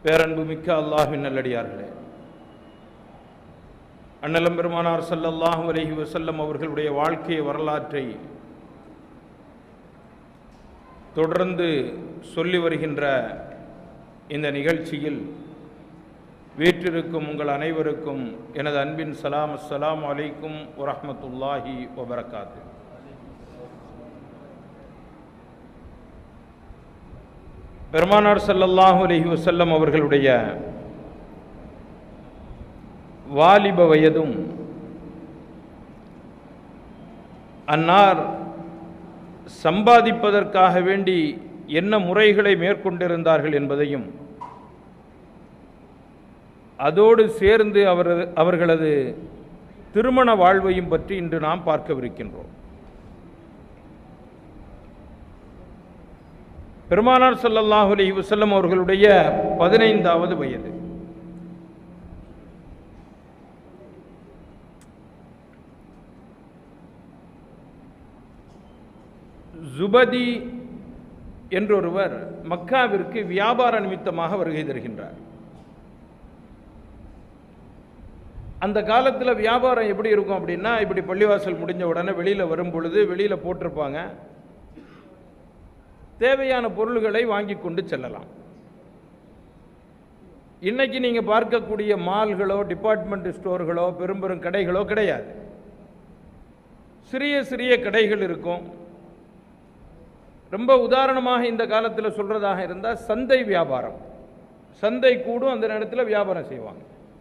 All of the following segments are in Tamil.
பேரன்பு மிக்க அல்லாஹின் நல்லடியார்களே அண்ணலம் பெருமானார் ஸல்லல்லாஹு அலைஹி வஸல்லம் அவர்களுடைய வாழ்க்கை வரலாற்றை தொடர்ந்து சொல்லி வருகின்ற இந்த நிகழ்ச்சியில் வீற்றிருக்கும் உங்கள் அனைவருக்கும் எனது அன்பின் சலாம் அஸ்ஸலாமு அலைக்கும் வரஹ்மத்துல்லாஹி வபரகாத்து பெருமானார் ஸல்லல்லாஹு அலைஹி வஸல்லம் அவர்களுடைய வாலிப வயதும் அன்னார் சம்பாதிப்பதற்காக வேண்டி என்ன முறைகளை மேற்கொண்டிருந்தார்கள் என்பதையும் அதோடு சேர்ந்து அவர் அவர்களது திருமண வாழ்வையும் பற்றி இன்று நாம் பார்க்கவிருக்கின்றோம் பெருமானார் ஸல்லல்லாஹு அலைஹி வஸல்லம் அவர்களுடைய பதினைந்தாவது வயது ஜுபதி என்றொருவர் மக்காவிற்கு வியாபார நிமித்தமாக வருகை தருகின்றார் அந்த காலத்தில் வியாபாரம் எப்படி இருக்கும் அப்படின்னா இப்படி பள்ளிவாசல் முடிஞ்ச உடனே வெளியில் வரும் பொழுது வெளியில் போட்டிருப்பாங்க தேவையான பொருள்களை வாங்கி கொண்டு செல்லலாம் இன்னைக்கு நீங்கள் பார்க்கக்கூடிய மால்களோ டிபார்ட்மெண்ட் ஸ்டோர்களோ பெரும் பெரும் கடைகளோ கிடையாது சிறிய சிறிய கடைகள் இருக்கும் ரொம்ப உதாரணமாக இந்த காலத்தில் சொல்றதாக இருந்தால் சந்தை வியாபாரம் சந்தை கூடும் அந்த நேரத்தில் வியாபாரம் செய்வாங்க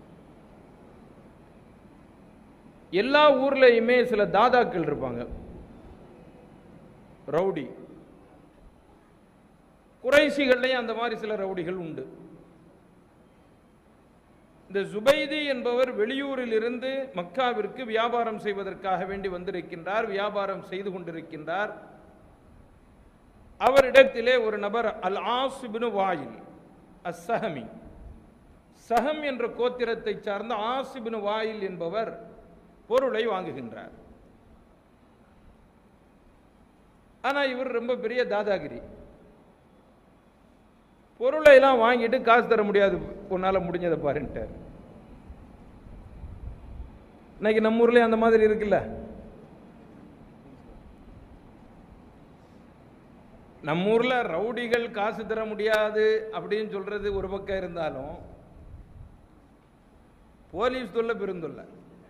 எல்லா ஊர்லேயுமே சில தாதாக்கள் இருப்பாங்க ரவுடி குறைசிகள்லையும் அந்த மாதிரி சில ரவுடிகள் உண்டு இந்த சுபைதி என்பவர் வெளியூரில் இருந்து மக்காவிற்கு வியாபாரம் செய்வதற்காக வேண்டி வந்திருக்கின்றார் வியாபாரம் செய்து கொண்டிருக்கின்றார் அவரிடத்திலே ஒரு நபர் அல் ஆசிபினு வாயில் அஸ்ஸஹமி சஹம் என்ற கோத்திரத்தை சார்ந்த ஆசிபினு வாயில் என்பவர் பொருளை வாங்குகின்றார் ஆனா இவர் ரொம்ப பெரிய தாதாகிரி பொருளை எல்லாம் வாங்கிட்டு காசு தர முடியாது உன்னால முடிஞ்சதை பாருன்ட்டார் இன்னைக்கு நம்ம ஊர்லயே அந்த மாதிரி இருக்குல்ல நம்ம ஊர்ல ரவுடிகள் காசு தர முடியாது அப்படின்னு சொல்றது ஒரு பக்கம் இருந்தாலும் போலீஸ் தொல்லை பெருந்தொல்லை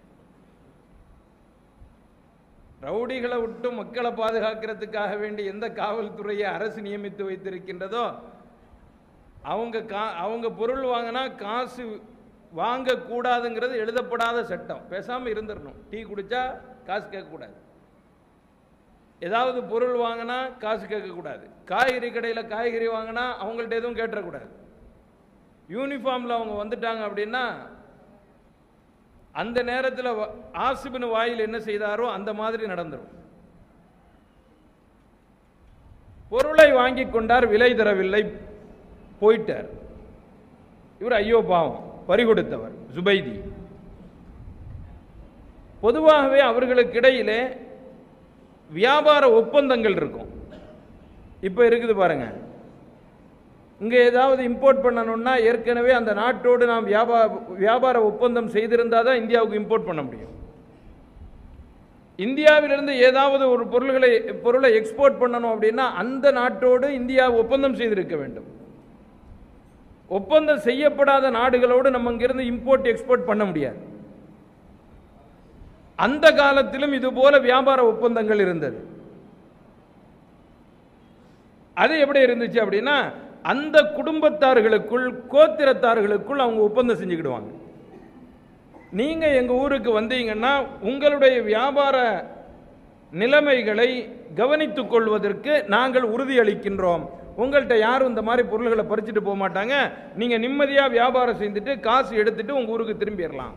ரவுடிகளை விட்டு மக்களை பாதுகாக்கிறதுக்காக வேண்டி எந்த காவல்துறையை அரசு நியமித்து வைத்திருக்கின்றதோ அவங்க கா அவங்க பொருள் வாங்கினா காசு வாங்கக்கூடாதுங்கிறது எழுதப்படாத சட்டம் பேசாமல் இருந்துடணும் டீ குடிச்சா காசு கேட்கக்கூடாது ஏதாவது பொருள் வாங்கினா காசு கேட்கக்கூடாது காய்கறி கடையில் காய்கறி வாங்கினா அவங்கள்ட்ட எதுவும் கேட்டுறக்கூடாது யூனிஃபார்மில் அவங்க வந்துட்டாங்க அப்படின்னா அந்த நேரத்தில் ஆசிபின் வாயில் என்ன செய்தாரோ அந்த மாதிரி நடந்துடும் பொருளை வாங்கி கொண்டார் விலை தரவில்லை போயிட்டார் இவர் ஐயோ பாவம் பறிகொடுத்தவர் ஜுபைதி பொதுவாகவே அவர்களுக்கு இடையிலே வியாபார ஒப்பந்தங்கள் இருக்கும் இப்போ இருக்குது பாருங்க இங்கே ஏதாவது இம்போர்ட் பண்ணணும்னா ஏற்கனவே அந்த நாட்டோடு நாம் வியாபார வியாபார ஒப்பந்தம் செய்திருந்தால் தான் இந்தியாவுக்கு இம்போர்ட் பண்ண முடியும் இந்தியாவிலிருந்து ஏதாவது ஒரு பொருள்களை பொருளை எக்ஸ்போர்ட் பண்ணணும் அப்படின்னா அந்த நாட்டோடு இந்தியா ஒப்பந்தம் செய்திருக்க வேண்டும் ஒப்பந்தம் செய்யப்படாத நாடுகளோடு நம்ம இங்கிருந்து இம்போர்ட் எக்ஸ்போர்ட் பண்ண முடியாது அந்த காலத்திலும் இது போல வியாபார ஒப்பந்தங்கள் இருந்தது அது எப்படி இருந்துச்சு அப்படின்னா அந்த குடும்பத்தார்களுக்குள் கோத்திரத்தார்களுக்குள் அவங்க ஒப்பந்தம் செஞ்சுக்கிடுவாங்க நீங்க எங்க ஊருக்கு வந்தீங்கன்னா உங்களுடைய வியாபார நிலைமைகளை கவனித்துக் கொள்வதற்கு நாங்கள் உறுதியளிக்கின்றோம் உங்கள்கிட்ட யாரும் இந்த மாதிரி பொருள்களை பறிச்சுட்டு போக மாட்டாங்க நீங்க நிம்மதியா வியாபாரம் செஞ்சுட்டு காசு எடுத்துட்டு உங்க ஊருக்கு திரும்பிடலாம்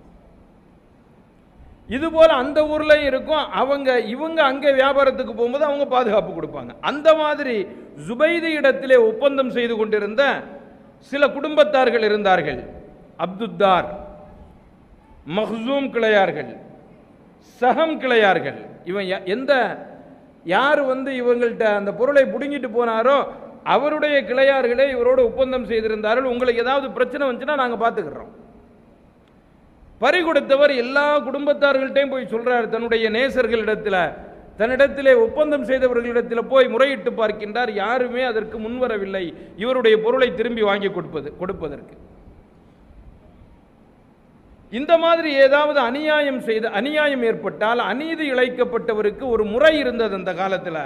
இது போல அந்த ஊர்லயும் இருக்கும் அவங்க இவங்க அங்க வியாபாரத்துக்கு போகும்போது அவங்க பாதுகாப்பு கொடுப்பாங்க அந்த மாதிரி ஜுபைதி இடத்திலே ஒப்பந்தம் செய்து கொண்டிருந்த சில குடும்பத்தார்கள் இருந்தார்கள் அப்துத்தார் மஹ்சூம் கிளையார்கள் சகம் கிளையார்கள் இவன் ய- எந்த யார் வந்து இவங்கள்ட்ட அந்த பொருளை பிடுங்கிட்டு போனாரோ அவருடைய கிளையார்களே இவரோடு ஒப்பந்தம் செய்திருந்தார்கள் உங்களுக்கு ஏதாவது பிரச்சனை வந்துச்சுன்னா நாங்கள் பார்த்துக்கிறோம் பறி கொடுத்தவர் எல்லா குடும்பத்தார்கள்ட்டையும் போய் சொல்றார் தன்னுடைய நேசர்களிடத்தில் தன்னிடத்திலே ஒப்பந்தம் செய்தவர்களிடத்தில் போய் முறையிட்டு பார்க்கின்றார் யாருமே அதற்கு முன்வரவில்லை இவருடைய பொருளை திரும்பி வாங்கி கொடுப்பது கொடுப்பதற்கு இந்த மாதிரி ஏதாவது அநியாயம் செய்த அநியாயம் ஏற்பட்டால் அநீதி இழைக்கப்பட்டவருக்கு ஒரு முறை இருந்தது அந்த காலத்தில்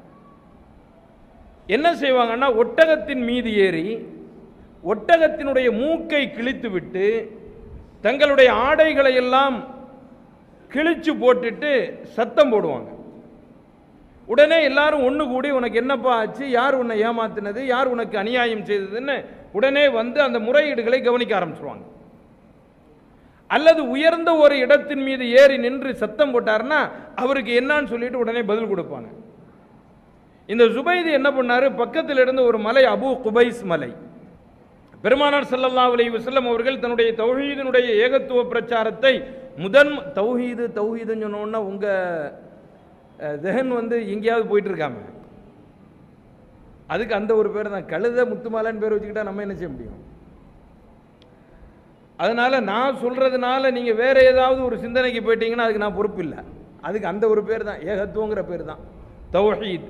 என்ன செய்வாங்கன்னா ஒட்டகத்தின் மீது ஏறி ஒட்டகத்தினுடைய மூக்கை கிழித்து விட்டு தங்களுடைய ஆடைகளை எல்லாம் கிழிச்சு போட்டுட்டு சத்தம் போடுவாங்க உடனே எல்லாரும் ஒன்று கூடி உனக்கு என்னப்பா ஆச்சு யார் உன்னை ஏமாத்தினது யார் உனக்கு அநியாயம் செய்ததுன்னு உடனே வந்து அந்த முறையீடுகளை கவனிக்க ஆரம்பிச்சிருவாங்க அல்லது உயர்ந்த ஒரு இடத்தின் மீது ஏறி நின்று சத்தம் போட்டாருன்னா அவருக்கு என்னன்னு சொல்லிட்டு உடனே பதில் கொடுப்பாங்க இந்த ஜுபைது என்ன பண்ணாரு பக்கத்தில் இருந்து ஒரு மலை அபு குபைஸ் மலை பெருமானார் ஸல்லல்லாஹு அலைஹி வஸல்லம் அவர்கள் தன்னுடைய தௌஹீதினுடைய ஏகத்துவ பிரச்சாரத்தை முதன் தௌஹீது தௌஹீதுன்னு சொன்னோன்னா உங்க அஹ், தெஹன் வந்து எங்கேயாவது போயிட்டு இருக்காம அதுக்கு அந்த ஒரு பேர் தான் கழுத முத்துமாலான்னு பேர் வச்சுக்கிட்டா நம்ம என்ன செய்ய முடியும் அதனால நான் சொல்றதுனால நீங்க வேற ஏதாவது ஒரு சிந்தனைக்கு போயிட்டீங்கன்னா அதுக்கு நான் பொறுப்பு இல்லை அதுக்கு அந்த ஒரு பேர் தான் ஏகத்துவங்கிற பேர் தான் தௌஹீத்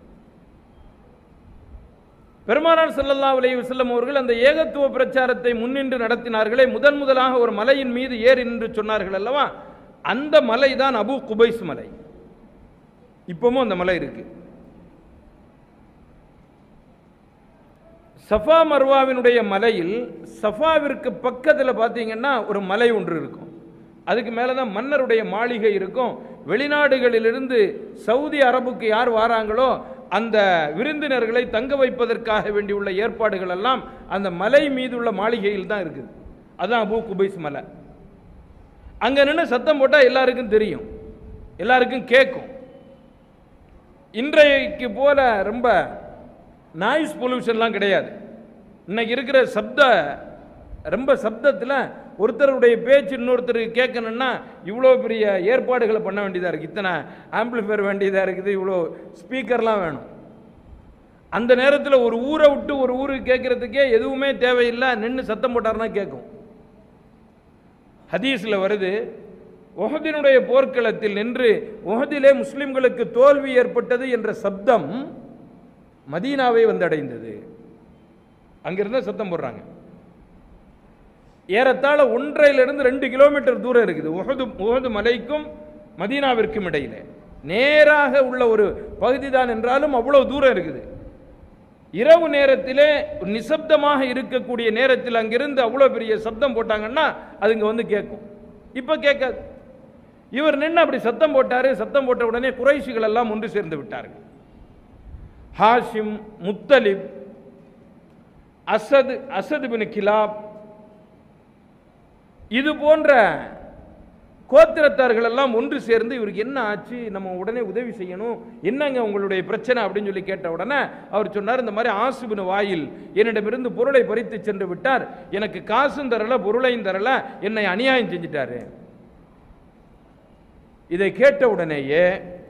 பெருமானார் ஸல்லல்லாஹு அலைஹி வஸல்லம் அவர்கள் அந்த ஏகத்துவ பிரச்சாரத்தை முன்னின்று நடத்தினார்களே முதன் முதலாக ஒரு மலையின் மீது ஏறி நின்று சொன்னார்கள் அல்லவா அந்த மலை தான் அபு குபைஸ் மலை இப்பவும் அந்த மலை இருக்கு சஃபா மர்வாவினுடைய மலையில் சஃபாவிற்கு பக்கத்தில் பார்த்தீங்கன்னா ஒரு மலை ஒன்று இருக்கும் அதுக்கு மேலே தான் மன்னருடைய மாளிகை இருக்கும் வெளிநாடுகளிலிருந்து சவுதி அரபுக்கு யார் வாராங்களோ அந்த விருந்தினர்களை தங்க வைப்பதற்காக வேண்டியுள்ள ஏற்பாடுகள் எல்லாம் அந்த மலை மீதுள்ள மாளிகையில் தான் இருக்குது அதுதான் அபு குபைஸ் மலை அங்கே நின்று சத்தம் போட்டால் எல்லாருக்கும் தெரியும் எல்லாருக்கும் கேட்கும் இன்றைக்கு போல ரொம்ப நாய்ஸ் பொல்யூஷன்லாம் கிடையாது இன்னைக்கு இருக்கிற சப்த ரொம்ப சப்தத்தில் ஒருத்தருடைய பேச்சு இன்னொருத்தருக்கு கேட்கணும்னா இவ்வளோ பெரிய ஏற்பாடுகளை பண்ண வேண்டியதாக இருக்குது இத்தனை ஆம்பிளிஃபையர் வேண்டியதாக இருக்குது இவ்வளோ ஸ்பீக்கர்லாம் வேணும் அந்த நேரத்தில் ஒரு ஊரை விட்டு ஒரு ஊருக்கு கேட்கறதுக்கே எதுவுமே தேவையில்லை நின்று சத்தம் போட்டாருன்னா கேட்கும் ஹதீஸில் வருது உஹதினுடைய போர்க்களத்தில் நின்று உஹதிலே முஸ்லிம்களுக்கு தோல்வி ஏற்பட்டது என்ற சப்தம் மதீனாவை வந்தடைந்தது அங்கிருந்த சத்தம் போடுறாங்க ஏறத்தாழ ஒன்றையிலிருந்து ரெண்டு கிலோமீட்டர் தூரம் இருக்குது உஹது உஹது மலைக்கும் மதீனாவிற்கும் இடையில நேராக உள்ள ஒரு பகுதி தான் என்றாலும் அவ்வளவு தூரம் இருக்குது இரவு நேரத்திலே நிசப்தமாக இருக்கக்கூடிய நேரத்தில் அங்கிருந்து அவ்வளோ பெரிய சப்தம் போட்டாங்கன்னா அது இங்கே வந்து கேட்கும் இப்போ கேட்காது இவர் நின்று அப்படி சத்தம் போட்டாரு சத்தம் போட்ட உடனே குறைஷிகள் எல்லாம் ஒன்று சேர்ந்து விட்டார்கள் ஹாஷிம் முத்தலிப் அசது அசது பின் கிலாப் இது போன்ற கோத்திரத்தார்கள் எல்லாம் ஒன்று சேர்ந்து இவருக்கு என்ன ஆச்சு நம்ம உடனே உதவி செய்யணும் என்னங்க உங்களுடைய பிரச்சனை அப்படின்னு சொல்லி கேட்ட உடனே அவர் சொன்னார் இந்த மாதிரி ஆசுபின் வாயில் என்னிடமிருந்து பொருளை பறித்து சென்று விட்டார் எனக்கு காசும் தரல பொருளையும் தரல என்னை அநியாயம் செஞ்சிட்டாரு இதை கேட்ட உடனேயே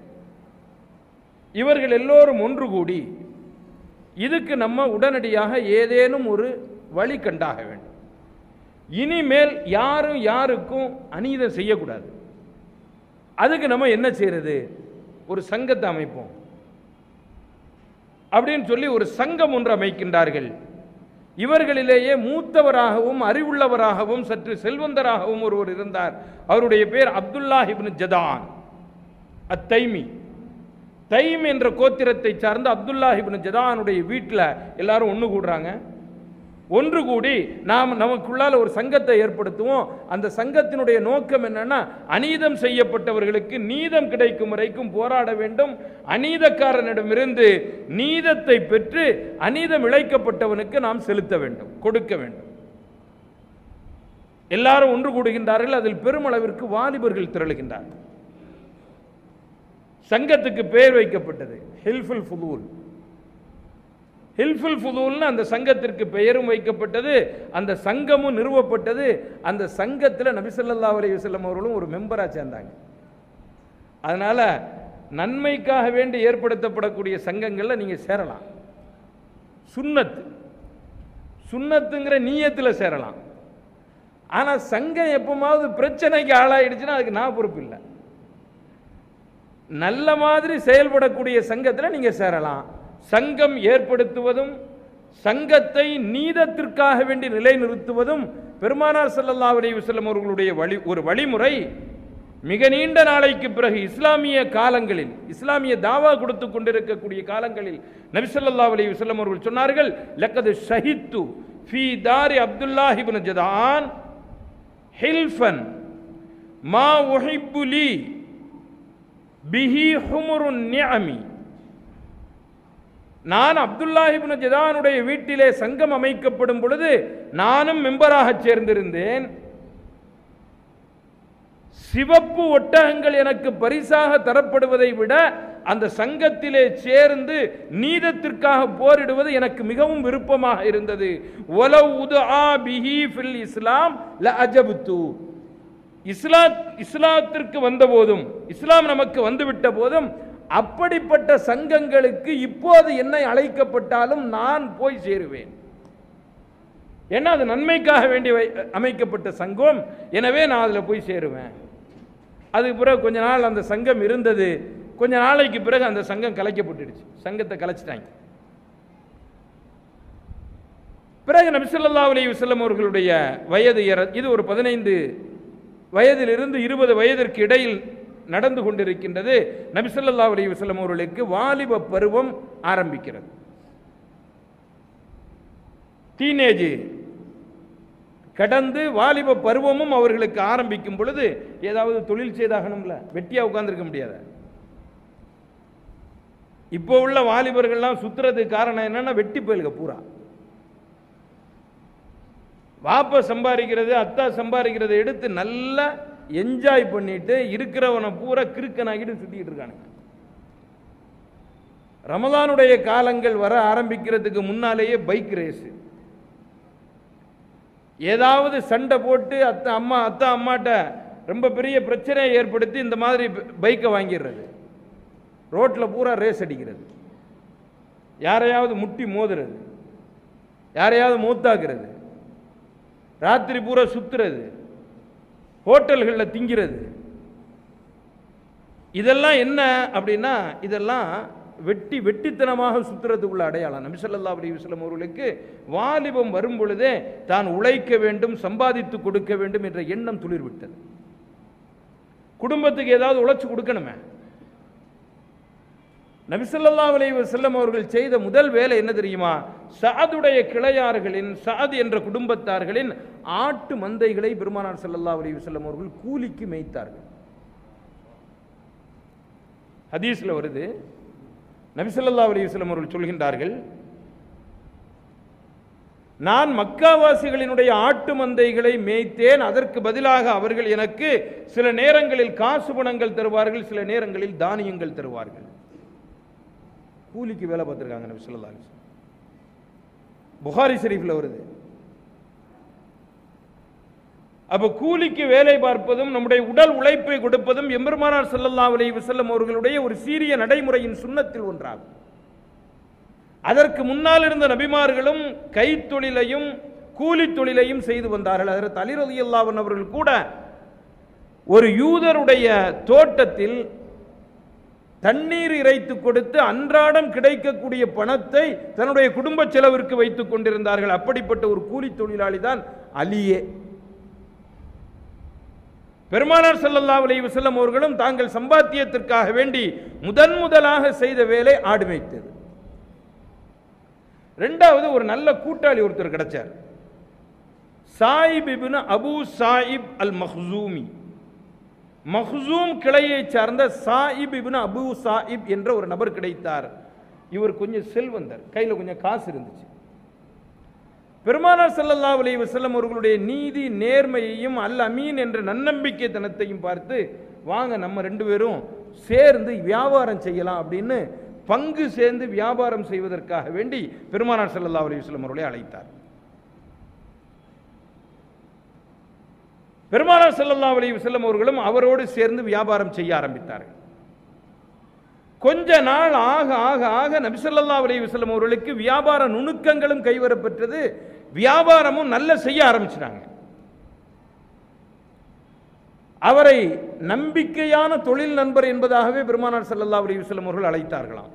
இவர்கள் எல்லோரும் ஒன்று கூடி இதுக்கு நம்ம உடனடியாக ஏதேனும் ஒரு வழி கண்டாக வேண்டும் இனிமேல் யாரும் யாருக்கும் அநீதம் செய்யக்கூடாது அதுக்கு நம்ம என்ன செய்யறது ஒரு சங்கத்தை அமைப்போம் அப்படின்னு சொல்லி ஒரு சங்கம் ஒன்று அமைக்கின்றார்கள் இவர்களிலேயே மூத்தவராகவும் அறிவுள்ளவராகவும் சற்று செல்வந்தராகவும் ஒருவர் இருந்தார் அவருடைய பேர் அப்துல்லா இப்னு ஜதான் அத்தைமி தைம் என்ற கோத்திரத்தை சார்ந்த அப்துல்லா இப்னு ஜதானுடைய வீட்டில் எல்லாரும் ஒன்று கூடுறாங்க ஒன்று கூடி நாம் நமக்குள்ளால ஒரு சங்கத்தை ஏற்படுத்துவோம் அந்த சங்கத்தினுடைய நோக்கம் என்னன்னா அநீதம் செய்யப்பட்டவர்களுக்கு நீதம் கிடைக்கும் வரைக்கும் போராட வேண்டும் அநீதக்காரனிடமிருந்து நீதத்தை பெற்று அநீதம் இழைக்கப்பட்டவனுக்கு நாம் செலுத்த வேண்டும் கொடுக்க வேண்டும் எல்லாரும் ஒன்று கூடுகின்றார்கள் அதில் பெருமளவிற்கு வாலிபர்கள் திரளுகின்றார்கள் சங்கத்துக்கு பெயர் வைக்கப்பட்டது ஹெல்ஃபுல் ஃபுதூல் ஹில்ஃபுல் ஃபுதூல்னு அந்த சங்கத்திற்கு பெயரும் வைக்கப்பட்டது அந்த சங்கமும் நிறுவப்பட்டது அந்த சங்கத்தில் நபிசல்லா அலைஹி வஸல்லம் அவர்களும் ஒரு மெம்பராக சேர்ந்தாங்க அதனால் நன்மைக்காக வேண்டி ஏற்படுத்தப்படக்கூடிய சங்கங்களில் நீங்கள் சேரலாம் சுன்னத்து சுன்னத்துங்கிற நீயத்தில் சேரலாம் ஆனால் சங்கம் எப்பமாவது பிரச்சனைக்கு ஆளாயிடுச்சுன்னா அதுக்கு நான் பொறுப்பு இல்லை நல்ல மாதிரி செயல்படக்கூடிய சங்கத்தில் நீங்க சேரலாம் சங்கம் ஏற்படுத்துவதும் சங்கத்தை நீதத்திற்காக வேண்டி நிலைநிறுத்துவதும் பெருமானார் ஸல்லல்லாஹு அலைஹி வஸல்லம் அவர்களுடைய வழி ஒரு வழிமுறை மிக நீண்ட நாளைக்கு பிறகு இஸ்லாமிய காலங்களில் இஸ்லாமிய தாவா கொடுத்து கொண்டிருக்கக்கூடிய காலங்களில் நபி ஸல்லல்லாஹு அலைஹி வஸல்லம் அவர்கள் சொன்னார்கள் லக்கது ஷஹித்து ஃபீ தாரி அப்துல்லாஹ் இப்னு ஜதான் ஹில்ஃபன் மா உஹிப்பு லீ பிஹி ஹுமுருன் நிஅமி நான் அப்துல்லாஹிபின் ஜதானுடைய வீட்டிலே சங்கம் அமைக்கப்படும் பொழுது நானும் மெம்பராக சேர்ந்திருந்தேன் சிவப்பு ஒட்டகங்கள் எனக்கு பரிசாக தரப்படுவதை விட அந்த சங்கத்திலே சேர்ந்து நீதத்திற்காக போரிடுவது எனக்கு மிகவும் விருப்பமாக இருந்தது ஒலவ் உதுஆ பிஹி ஃபில் இஸ்லாம் ல அஜபுத்து இஸ்லாத் இஸ்லாத்திற்கு வந்தபோதும் இஸ்லாம் நமக்கு வந்துவிட்ட போதும் அப்படிப்பட்ட சங்கங்களுக்கு இப்போது என்னை அழைக்கப்பட்டாலும் நான் போய் சேருவேன் ஏன்னா அது நன்மைக்காக வேண்டி வை- அமைக்கப்பட்ட சங்கம் எனவே நான் அதில் போய் சேருவேன் அதுக்கு பிறகு கொஞ்ச நாள் அந்த சங்கம் இருந்தது கொஞ்ச நாளைக்கு பிறகு அந்த சங்கம் கலைக்கப்பட்டுடுச்சு சங்கத்தை கலைச்சிட்டாங்க பிறகு நபி ஸல்லல்லாஹு அலைஹி வஸல்லம் அவர்களுடைய வயது ஏற- இது ஒரு பதினைந்து வயதிலிருந்து இருபது வயதிற்கு இடையில் நடந்து கொண்டிருக்கின்றது நபி ஸல்லல்லாஹு அலைஹி வஸல்லம் அவர்களுக்கு வாலிப பருவம் ஆரம்பிக்கிறது டீனேஜ் கடந்து வாலிப பருவமும் அவர்களுக்கு ஆரம்பிக்கும் பொழுது ஏதாவது தொழில் செய்தாகணும்ல வெட்டியா உட்கார்ந்திருக்க முடியாது இப்போ உள்ள வாலிபர்கள்லாம் சுத்துறதுக்கு காரணம் என்னன்னா வெட்டி போயிலுங்க பூரா வாப்ப சம்பாதிக்கிறது அத்தா சம்பாதிக்கிறதை எடுத்து நல்லா என்ஜாய் பண்ணிட்டு இருக்கிறவனை பூரா கிறுக்கனாகிட்டு சுத்திட்டு இருக்கானுங்க ரமலானுடைய காலங்கள் வர ஆரம்பிக்கிறதுக்கு முன்னாலேயே பைக் ரேஸ் ஏதாவது சண்டை போட்டு அத்தை அம்மா அத்தா அம்மாட்ட ரொம்ப பெரிய பிரச்சனையை ஏற்படுத்தி இந்த மாதிரி பைக்கை வாங்கிடுறது ரோட்டில் பூரா ரேஸ் அடிக்கிறது யாரையாவது முட்டி மோதுறது யாரையாவது மூத்தாக்குறது ராத்திரி பூரா சுத்துறது ஹோட்டல்களில் திங்கிறது இதெல்லாம் என்ன அப்படின்னா இதெல்லாம் வெட்டி வெட்டித்தனமாக சுத்துறதுக்குள்ள அடையாளம் நபி ஸல்லல்லாஹு அலைஹி வஸல்லம் அவர்களுக்கு வாலிபம் வரும் பொழுதே தான் உழைக்க வேண்டும் சம்பாதித்து கொடுக்க வேண்டும் என்ற எண்ணம் துளிர் விட்டது குடும்பத்துக்கு ஏதாவது உழைச்சு கொடுக்கணுமே நபி ஸல்லல்லாஹு அலைஹி வஸல்லம் அவர்கள் செய்த முதல் வேலை என்ன தெரியுமா சாதுடைய கிளையார்களின் சாது என்ற குடும்பத்தார்களின் ஆட்டு மந்தைகளை பெருமானார் ஸல்லல்லாஹு அலைஹி வஸல்லம் அவர்கள் கூலிக்கு மேய்த்தார்கள் ஹதீஸ்ல வருது நபி ஸல்லல்லாஹு அலைஹி வஸல்லம் அவர்கள் சொல்கின்றார்கள் நான் மக்காவாசிகளினுடைய ஆட்டு மந்தைகளை மேய்த்தேன் அதற்கு பதிலாக அவர்கள் எனக்கு சில நேரங்களில் காசு பணங்கள் தருவார்கள் சில நேரங்களில் தானியங்கள் தருவார்கள் கூலிக்கு வேலை பார்த்துருக்காங்க நபி ஸல்லல்லாஹு அலைஹி வஸல்லம் புகாரி ஷெரீஃப்ல வருது அப்ப கூலிக்கு வேலை பார்ப்பதும் நம்முடைய உடல் உழைப்பை கொடுப்பதும் எம்பெருமானார் ஸல்லல்லாஹு அலைஹி வஸல்லம் அவர்களுடைய ஒரு சீரிய நடைமுறையின் சுண்ணத்தில் ஒன்றாகும் அதற்கு முன்னால் இருந்த நபிமார்களும் கைத்தொழிலையும் கூலித் தொழிலையும் செய்து வந்தார்கள் அதற்கு அலி ரலியல்லாஹு அன்ஹு அவர்கள் கூட ஒரு யூதருடைய தோட்டத்தில் தண்ணீர் இறைத்து கொடுத்து அன்றாடம் கிடைக்கக்கூடிய பணத்தை தன்னுடைய குடும்ப செலவிற்கு வைத்துக் கொண்டிருந்தார்கள் அப்படிப்பட்ட ஒரு கூலி தொழிலாளி தான் அலியே பெருமானார் ஸல்லல்லாஹு அலைஹி வஸல்லம் அவர்களும் தாங்கள் சம்பாத்தியத்திற்காக வேண்டி முதன் முதலாக செய்த வேலை ஆடு மேய்த்தது ரெண்டாவது ஒரு நல்ல கூட்டாளி ஒருத்தர் கிடைச்சார் சாயிப் இப்னு அபூ சாயிப் அல் மஹ்சூமி மஹ்சூம் கிளையை சார்ந்த சாயிப் இப்னு அபூ சாயிப் என்ற ஒரு நபர் கிடைத்தார் இவர் கொஞ்சம் செல்வந்தர் கையில் கொஞ்சம் காசு இருந்துச்சு பெருமானார் ஸல்லல்லாஹு அலைஹி வஸல்லம் அவர்களுடைய நீதி நேர்மையையும் அல் அமீன் என்ற நன்னம்பிக்கை தனத்தையும் பார்த்து வாங்க நம்ம ரெண்டு பேரும் சேர்ந்து வியாபாரம் செய்யலாம் அப்படின்னு பங்கு சேர்ந்து வியாபாரம் செய்வதற்காக வேண்டி பெருமானார் ஸல்லல்லாஹு அலைஹி வஸல்லம் அவர்களை அழைத்தார் பெருமானார் ஸல்லல்லாஹு அலைஹி வஸல்லம் அவர்களும் அவரோடு சேர்ந்து வியாபாரம் செய்ய ஆரம்பித்தார்கள் கொஞ்ச நாள் ஆக ஆக ஆக நபிசல்லா அலைஹி வஸல்லம் அவர்களுக்கு வியாபார நுணுக்கங்களும் கைவரப்பெற்றது வியாபாரமும் நல்ல செய்ய ஆரம்பிச்சிட்டாங்க அவரை நம்பிக்கையான தொழில் நண்பர் என்பதாகவே பெருமானார் ஸல்லல்லாஹு அலைஹி வஸல்லம் அவர்கள் அழைத்தார்களாம்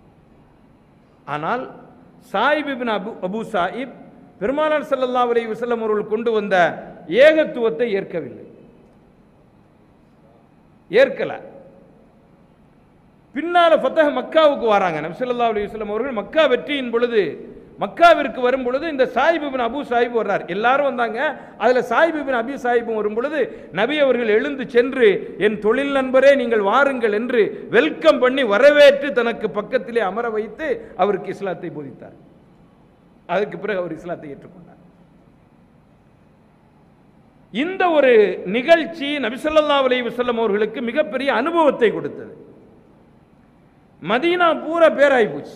ஆனால் சாயிப் இப்னு அபு அபு சாயிப் பெருமானார் ஸல்லல்லாஹு அலைஹி வஸல்லம் அவர்கள் கொண்டு வந்த ஏகத்துவத்தை ஏற்கவில்லை ஏற்கல பின்னால ஃபத்தஹ மக்காவுக்கு வராங்க நபி ஸல்லல்லாஹு அலைஹி வஸல்லம் அவர்கள் மக்கா வெற்றியின் பொழுது மக்காவிற்கு வரும் பொழுது இந்த சாயிப் இப்னு அபு சாயிப் வர்றார் எல்லாரும் வந்தாங்க அதுல சாயிப் இப்னு அபி சாயிப்பும் வரும் பொழுது நபி அவர்கள் எழுந்து சென்று என் தொழில் நண்பரே நீங்கள் வாருங்கள் என்று வெல்கம் பண்ணி வரவேற்று தனக்கு பக்கத்திலே அமர வைத்து அவருக்கு இஸ்லாத்தை போதித்தார் அதுக்கு பிறகு அவர் இஸ்லாத்தை ஏற்றுக்கொண்டார் இந்த ஒரு நிகழ்ச்சி நபிசல்லா அலைஹி வஸல்லம் அவர்களுக்கு மிகப்பெரிய அனுபவத்தை கொடுத்தது மதீனா பூரா பேராய் போச்சு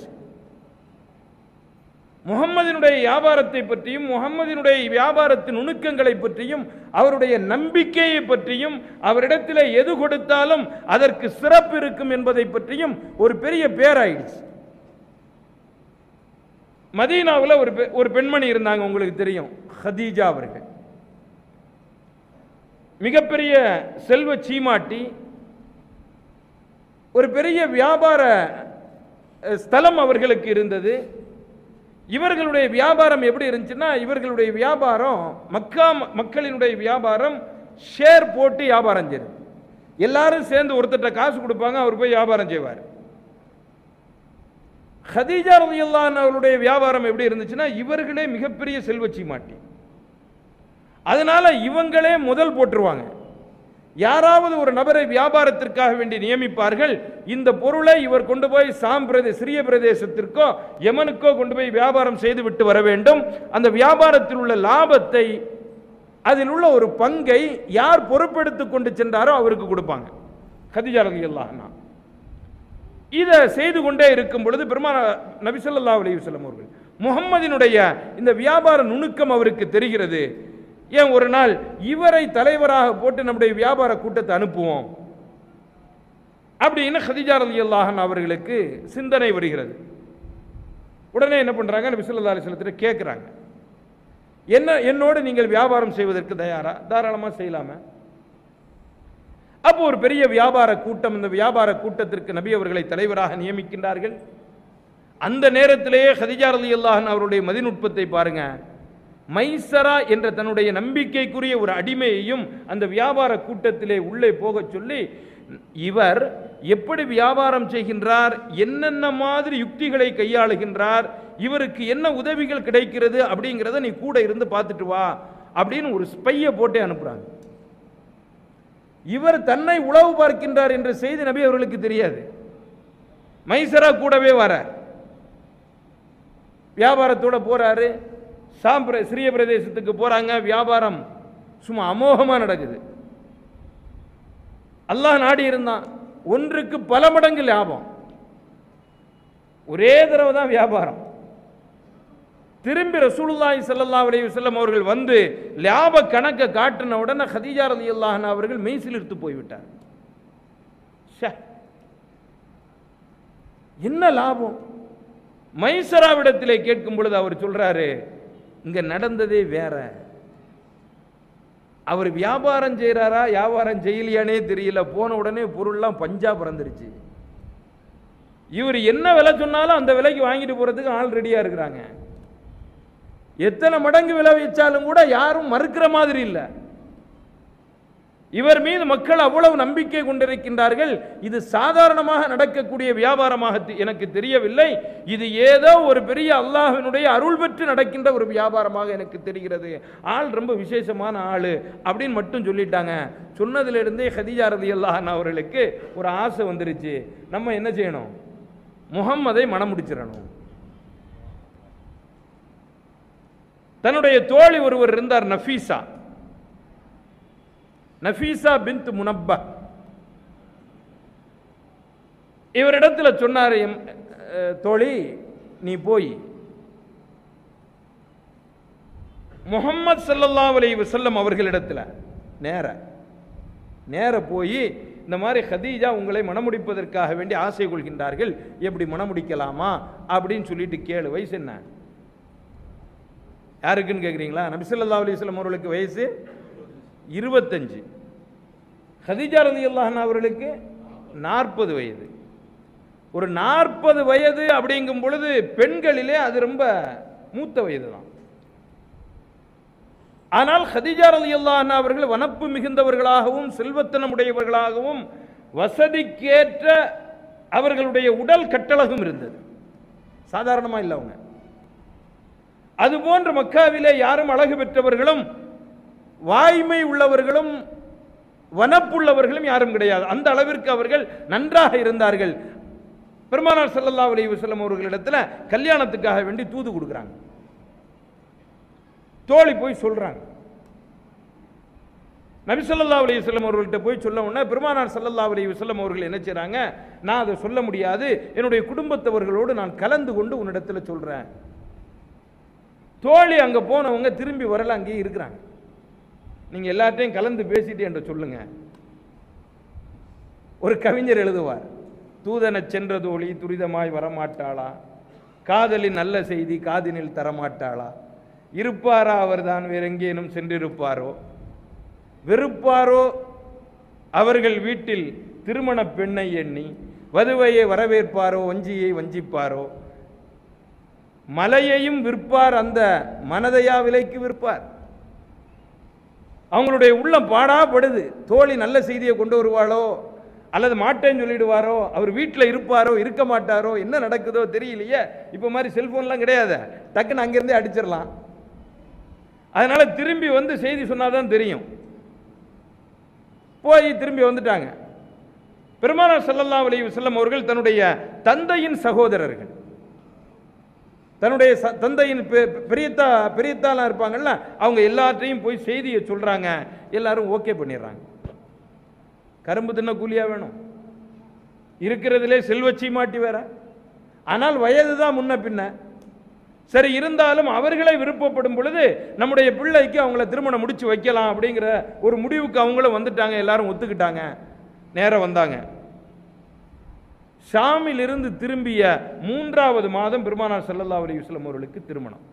முகம்மதினுடைய வியாபாரத்தை பற்றியும் முகம்மதினுடைய வியாபாரத்தின் நுணுக்கங்களை பற்றியும் அவருடைய நம்பிக்கையை பற்றியும் அவரிடத்தில் எது கொடுத்தாலும் அதற்கு சிறப்பு இருக்கும் என்பதை பற்றியும் ஒரு பெரிய பேராயிடுச்சு மதீனாவில் ஒரு பெ- ஒரு பெண்மணி இருந்தாங்க உங்களுக்கு தெரியும் ஹதீஜா அவர்கள் மிகப்பெரிய செல்வ சீமாட்டி ஒரு பெரிய வியாபார அஹ், ஸ்தலம் அவர்களுக்கு இருந்தது இவர்களுடைய வியாபாரம் எப்படி இருந்துச்சுன்னா இவர்களுடைய வியாபாரம் மக்கா மக்களினுடைய வியாபாரம் ஷேர் போட்டு வியாபாரம் செய்யுது எல்லாரும் சேர்ந்து ஒருத்தர்ட்ட காசு கொடுப்பாங்க அவர் போய் வியாபாரம் செய்வார் ஹதீஜா ரலியல்லாஹு அவருடைய வியாபாரம் எப்படி இருந்துச்சுன்னா இவர்களே மிகப்பெரிய செல்வச்சி மாட்டி அதனால இவங்களே முதல் போட்டுருவாங்க யாராவது ஒரு நபரை வியாபாரத்திற்காக வேண்டி நியமிப்பார்கள் இந்த பொருளை இவர் கொண்டு போய் சாம் பிரதே சிறிய பிரதேசத்திற்கோ யமனுக்கோ கொண்டு போய் வியாபாரம் செய்து விட்டு வர வேண்டும் அந்த வியாபாரத்தில் உள்ள லாபத்தை அதில் உள்ள ஒரு பங்கை யார் பொறுப்பெடுத்து கொண்டு சென்றாரோ அவருக்கு கொடுப்பாங்க கதிஜா ரலியல்லாஹு இதை செய்து கொண்டே இருக்கும் பொழுது பெருமான நபிசல்லா அலைஹி வஸல்லம் அவர்கள் முகம்மதினுடைய இந்த வியாபார நுணுக்கம் அவருக்கு தெரிகிறது ஏன் ஒரு நாள் இவரை தலைவராக போட்டு நம்முடைய வியாபார கூட்டத்தை அனுப்புவோம் அப்படின்னு ஹதிஜா ரலியல்லாஹு அவர்களுக்கு சிந்தனை வருகிறது உடனே என்ன பண்றாங்க நபி ஸல்லல்லாஹு அலைஹி வஸல்லத்திட்ட கேட்குறாங்க என்ன என்னோடு நீங்கள் வியாபாரம் செய்வதற்கு தயாரா தாராளமா செய்யலாமே அப்போ ஒரு பெரிய வியாபார கூட்டம் இந்த வியாபார கூட்டத்திற்கு நபி அவர்களை தலைவராக நியமிக்கின்றார்கள் அந்த நேரத்திலேயே ஹதிஜா ரலியல்லாஹு அவருடைய மதிநுட்பத்தை பாருங்க மைசரா என்ற தன்னுடைய நம்பிக்கைக்குரிய ஒரு அடிமையையும் அந்த வியாபார கூட்டத்திலே உள்ளே போகச் சொல்லி இவர் எப்படி வியாபாரம் செய்கின்றார் என்னென்ன மாதிரி யுக்திகளை கையாளுகின்றார் இவருக்கு என்ன உதவிகள் கிடைக்கிறது அப்படிங்கிறத நீ கூட இருந்து பார்த்துட்டு வா அப்படின்னு ஒரு ஸ்பையை போட்டே அனுப்புறாங்க இவர் தன்னை உளவு பார்க்கின்றார் என்ற செய்தி நபி அவர்களுக்கு தெரியாது மைசரா கூடவே வர வியாபாரத்தோட போறாரு சாம்பிர சிறிய பிரதேசத்துக்கு போறாங்க வியாபாரம் சும்மா அமோகமா நடக்குது அல்லாஹ் நாடி இருந்தான் ஒன்றுக்கு பல மடங்கு லாபம் ஒரே தடவை தான் வியாபாரம் திரும்பி ரசூலுல்லாஹி ஸல்லல்லாஹு அலைஹி வஸல்லம் அவர்கள் வந்து லாப கணக்கை காட்டின உடனே ஹதீஜா ரலியல்லாஹு அன்ஹா அவர்கள் மெய்சிலிர்த்து போய்விட்டார் ஷே. என்ன லாபம் மைசராவிடத்திலே கேட்கும் பொழுது அவர் சொல்றாரு இங்க நடந்ததே வேற அவர் வியாபாரம் செய்கிறாரா வியாபாரம் செய்யலையானே தெரியல போன உடனே பொருள்லாம் பஞ்சா பறந்துருச்சு இவர் என்ன விலை சொன்னாலும் அந்த விலைக்கு வாங்கிட்டு போறதுக்கு ஆள் ரெடியா இருக்கிறாங்க எத்தனை மடங்கு விலை வச்சாலும் கூட யாரும் மறுக்கிற மாதிரி இல்லை இவர் மீது மக்கள் அவ்வளவு நம்பிக்கை கொண்டிருக்கின்றார்கள் இது சாதாரணமாக நடக்கக்கூடிய வியாபாரமாக தெ- எனக்கு தெரியவில்லை இது ஏதோ ஒரு பெரிய அல்லாஹ்வினுடைய அருள் பெற்று நடக்கின்ற ஒரு வியாபாரமாக எனக்கு தெரிகிறது ஆள் ரொம்ப விசேஷமான ஆள் அப்படின்னு மட்டும் சொல்லிட்டாங்க சொன்னதிலிருந்தே ஹதீஜா ரலியல்லாஹு அன்ஹா அவர்களுக்கு ஒரு ஆசை வந்துருச்சு நம்ம என்ன செய்யணும் முகம்மதை மனம் முடிச்சிடணும் தன்னுடைய தோழி ஒருவர் இருந்தார் நஃபீசா நஃபீசா பின்த் முனப்பா இவரிடத்துல சொன்னார் எம் அஹ், தோழி நீ போய் முகம்மது ஸல்லல்லாஹு அலைஹி வஸல்லம் அவர்களிடத்துல நேர நேர போய் இந்த மாதிரி ஹதீஜா உங்களை மணமுடிப்பதற்காக வேண்டி ஆசை கொள்கின்றார்கள் எப்படி மணமுடிக்கலாமா அப்படின்னு சொல்லிட்டு கேளு வயசு என்ன யாருக்குன்னு கேட்குறீங்களா நபிசல்லா அலிஸ்லாம் அவர்களுக்கு வயசு இருபத்தஞ்சு ஹதீஜா ரதி அவர்களுக்கு நாற்பது வயது ஒரு நாற்பது வயது அப்படிங்கும் பொழுது பெண்களிலே அது ரொம்ப மூத்த வயது தான் ஆனால் ஹதிஜா ரலி அவர்கள் வனப்பு மிகுந்தவர்களாகவும் செல்வத்தனம் உடையவர்களாகவும் வசதிக்கேற்ற அவர்களுடைய உடல் கட்டழகும் இருந்தது சாதாரணமா இல்லை அவங்க அதுபோன்ற மக்காவிலே யாரும் அழகு பெற்றவர்களும் வாய்மை உள்ளவர்களும் வனப்புள்ளவர்களும் யாரும் கிடையாது அந்த அளவிற்கு அவர்கள் நன்றாக இருந்தார்கள் பெருமானார் ஸல்லல்லாஹு அலைஹி வஸல்லம் அவர்களிடத்துல கல்யாணத்துக்காக வேண்டி தூது கொடுக்குறாங்க தோழி போய் சொல்றாங்க நபி ஸல்லல்லாஹு அலைஹி வஸல்லம் அவர்கள்ட்ட போய் சொல்ல உடனே பெருமானார் ஸல்லல்லாஹு அலைஹி வஸல்லம் அவர்கள் என்ன செய்றாங்க நான் அதை சொல்ல முடியாது என்னுடைய குடும்பத்தவர்களோடு நான் கலந்து கொண்டு உன்னிடத்துல சொல்றேன் தோழி அங்க போனவங்க திரும்பி வரல அங்கேயே இருக்கிறாங்க நீங்க எல்லார்ட்டையும் கலந்து பேசிட்டு என்று சொல்லுங்க ஒரு கவிஞர் எழுதுவார் தூதன சென்ற தோழி துரிதமாய் வரமாட்டாளா காதலின் நல்ல செய்தி காதினில் தரமாட்டாளா இருப்பாரா அவர்தான் வேற எங்கேனும் சென்றிருப்பாரோ வெறுப்பாரோ அவர்கள் வீட்டில் திருமண பெண்ணை எண்ணி வதுவையை வரவேற்பாரோ வஞ்சியை வஞ்சிப்பாரோ மலையையும் விற்பார் அந்த மனதையா விலைக்கு விற்பார் அவங்களுடைய உள்ளம் பாடாப்படுது தோழி நல்ல செய்தியை கொண்டு வருவாளோ அல்லது மாட்டேன்னு சொல்லிடுவாரோ அவர் வீட்டில் இருப்பாரோ இருக்க மாட்டாரோ என்ன நடக்குதோ தெரியலையே இப்போ மாதிரி செல்போன்லாம் கிடையாது டக்குன்னு அங்கேருந்தே அடிச்சிடலாம் அதனால திரும்பி வந்து செய்தி சொன்னாதான் தெரியும் போய் திரும்பி வந்துட்டாங்க பெருமானார் ஸல்லல்லாஹு அலைஹி வஸல்லம் அவர்கள் தன்னுடைய தந்தையின் சகோதரர்கள் தன்னுடைய ச- தந்தையின் பெ- பெரியத்தா பெரியத்தாலாம் இருப்பாங்கல்ல அவங்க எல்லாத்தையும் போய் செய்தியை சொல்றாங்க எல்லாரும் ஓகே பண்ணிடுறாங்க கரும்பு தின்ன கூலியா வேணும் இருக்கிறதுலே செல்வச்சி மாட்டி வேற ஆனால் வயது தான் முன்ன பின்ன சரி இருந்தாலும் அவர்களே விருப்பப்படும் பொழுது நம்முடைய பிள்ளைக்கு அவங்கள திருமணம் முடிச்சு வைக்கலாம் அப்படிங்கிற ஒரு முடிவுக்கு அவங்களும் வந்துட்டாங்க எல்லாரும் ஒத்துக்கிட்டாங்க நேரம் வந்தாங்க ஷாமில் இருந்து திரும்பிய மூன்றாவது மாதம் பெருமானார் ஸல்லல்லாஹு அலைஹி வஸல்லம் அவர்களுக்கு திருமணம்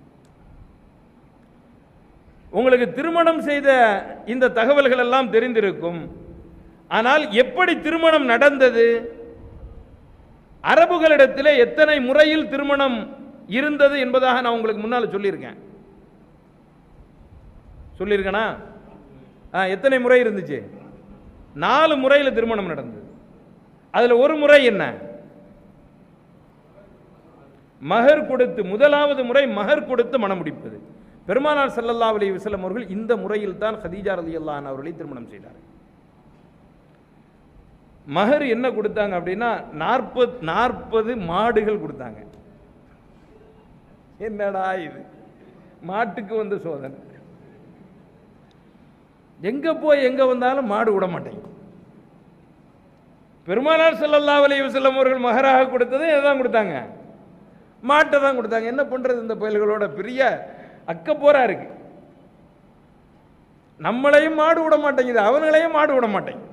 உங்களுக்கு திருமணம் செய்த இந்த தகவல்கள் எல்லாம் தெரிந்திருக்கும் ஆனால் எப்படி திருமணம் நடந்தது அரபுகளிடத்திலே எத்தனை முறையில் திருமணம் இருந்தது என்பதாக நான் உங்களுக்கு முன்னால் சொல்லியிருக்கேன் சொல்லியிருக்கேனா ஆ, எத்தனை முறை இருந்துச்சு நாலு முறையில் திருமணம் நடந்தது அதுல ஒரு முறை என்ன மகர் கொடுத்து முதலாவது முறை மகர் கொடுத்து மணம் முடிப்பது பெருமானார் ஸல்லல்லாஹு அலைஹி வஸல்லம் அவர்கள் இந்த முறையில் தான் ஹதீஜா ரலியல்லாஹு அன்ஹா அவர்களை திருமணம் செய்தார் மகர் என்ன கொடுத்தாங்க அப்படின்னா நாற்பது நாற்பது மாடுகள் கொடுத்தாங்க என்னடா இது மாட்டுக்கு வந்து சோதனை எங்க போய் எங்க வந்தாலும் மாடு விட மாட்டேங்குது பெருமானார் ஸல்லல்லாஹு அலைஹி வஸல்லம் அவர்கள் மகராக கொடுத்தது இதுதான் கொடுத்தாங்க மாட்டை தான் கொடுத்தாங்க என்ன பண்றது இந்த பயல்களோட பெரிய அக்கப்போரா இருக்கு நம்மளையும் மாடு விட மாட்டேங்குது அவங்களையும் மாடு விட மாட்டேங்குது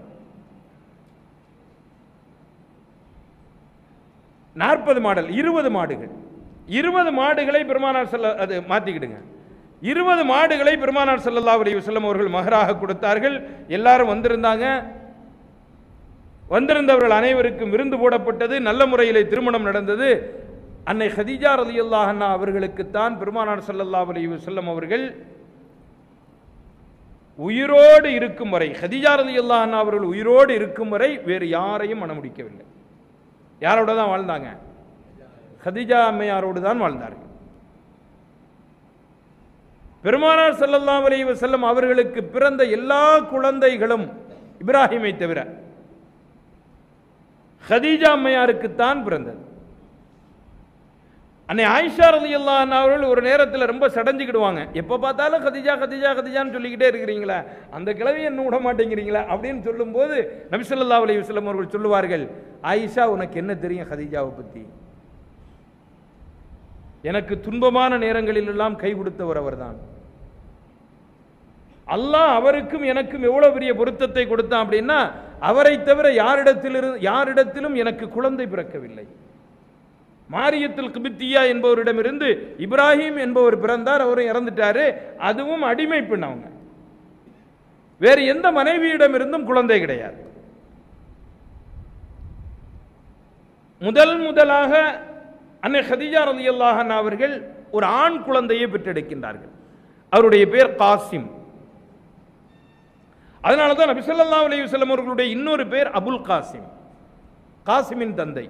நாற்பது மாடல் இருபது மாடுகள் இருபது மாடுகளை பெருமானார் செல்ல அது மாத்திக்கிடுங்க இருபது மாடுகளை பெருமானார் ஸல்லல்லாஹு அலைஹி வஸல்லம் அவர்கள் மகராக கொடுத்தார்கள் எல்லாரும் வந்திருந்தாங்க வந்திருந்தவர்கள் அனைவருக்கும் விருந்து போடப்பட்டது நல்ல முறையிலே திருமணம் நடந்தது அன்னை ஹதீஜா ரலியல்லாஹு அன்ஹா அவர்களுக்குத்தான் பெருமானார் ஸல்லல்லாஹு அலைஹி வஸல்லம் அவர்கள் உயிரோடு இருக்கும் வரை ஹதீஜா ரலியல்லாஹு அன்ஹா அவர்கள் உயிரோடு இருக்கும் வரை வேறு யாரையும் மணமுடிக்கவில்லை யாரோட தான் வாழ்ந்தாங்க ஹதீஜா அம்மையாரோடு தான் வாழ்ந்தார்கள் பெருமானார் ஸல்லல்லாஹு அலைஹி வஸல்லம் அவர்களுக்கு பிறந்த எல்லா குழந்தைகளும் இப்ராஹிமை தவிர ஹதீஜா அம்மையாருக்குத்தான் பிறந்தது அன்னை ஆயிஷா ரலியல்லாஹு அன்ஹா அவர்கள் ஒரு நேரத்தில் ரொம்ப சடைஞ்சுக்கிடுவாங்க எப்போ பார்த்தாலும் ஹதீஜா ஹதீஜா ஹதீஜான்னு சொல்லிக்கிட்டே இருக்கிறீங்களா அந்த கிழவி என்ன விட மாட்டேங்கிறீங்களா அப்படின்னு சொல்லும்போது நபி ஸல்லல்லாஹு அலைஹி வஸல்லம் அவர்கள் சொல்லுவார்கள் ஆயிஷா உனக்கு என்ன தெரியும் ஹதீஜாவை பற்றி எனக்கு துன்பமான நேரங்களில் எல்லாம் கை கொடுத்தவர் அவர்தான் அல்லாஹ் அவருக்கும் எனக்கும் எவ்வளவு பெரிய பொருத்தத்தை கொடுத்தான் அப்படின்னா அவரை தவிர யாரிடத்திலிருந்து யாரிடத்திலும் எனக்கு குழந்தை பிறக்கவில்லை மாரியத்தில் கிபித்தியா என்பவரிடமிருந்து இப்ராஹிம் என்பவர் பிறந்தார் அவரும் இறந்துட்டாரு அதுவும் அடிமை பெண் அவங்க வேறு எந்த மனைவியிடமிருந்தும் குழந்தை கிடையாது முதல் முதலாக அன்னை ஹதிஜா ரலியல்லாஹு அவர்கள் ஒரு ஆண் குழந்தையை பெற்றெடுக்கின்றார்கள் அவருடைய பேர் காசிம் அதனால தான் நபி ஸல்லல்லாஹு அலைஹி வஸல்லம் அவர்களுடைய இன்னொரு பேர் அபுல் காசிம் காசிமின் தந்தை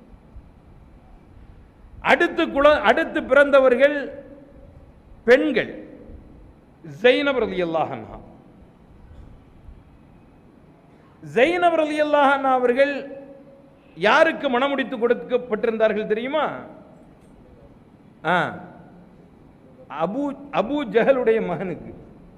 அடுத்து குல அடுத்து பிறந்தவர்கள் பெண்கள் ஜைனப் ரலியல்லாஹு அன்ஹா ஜைனப் ரலியல்லாஹு அன்ஹா அவர்கள் யாருக்கு மணமுடித்து கொடுக்கப்பட்டிருந்தார்கள் தெரியுமா ஆ அபு அபு ஜஹலுடைய மகனுக்கு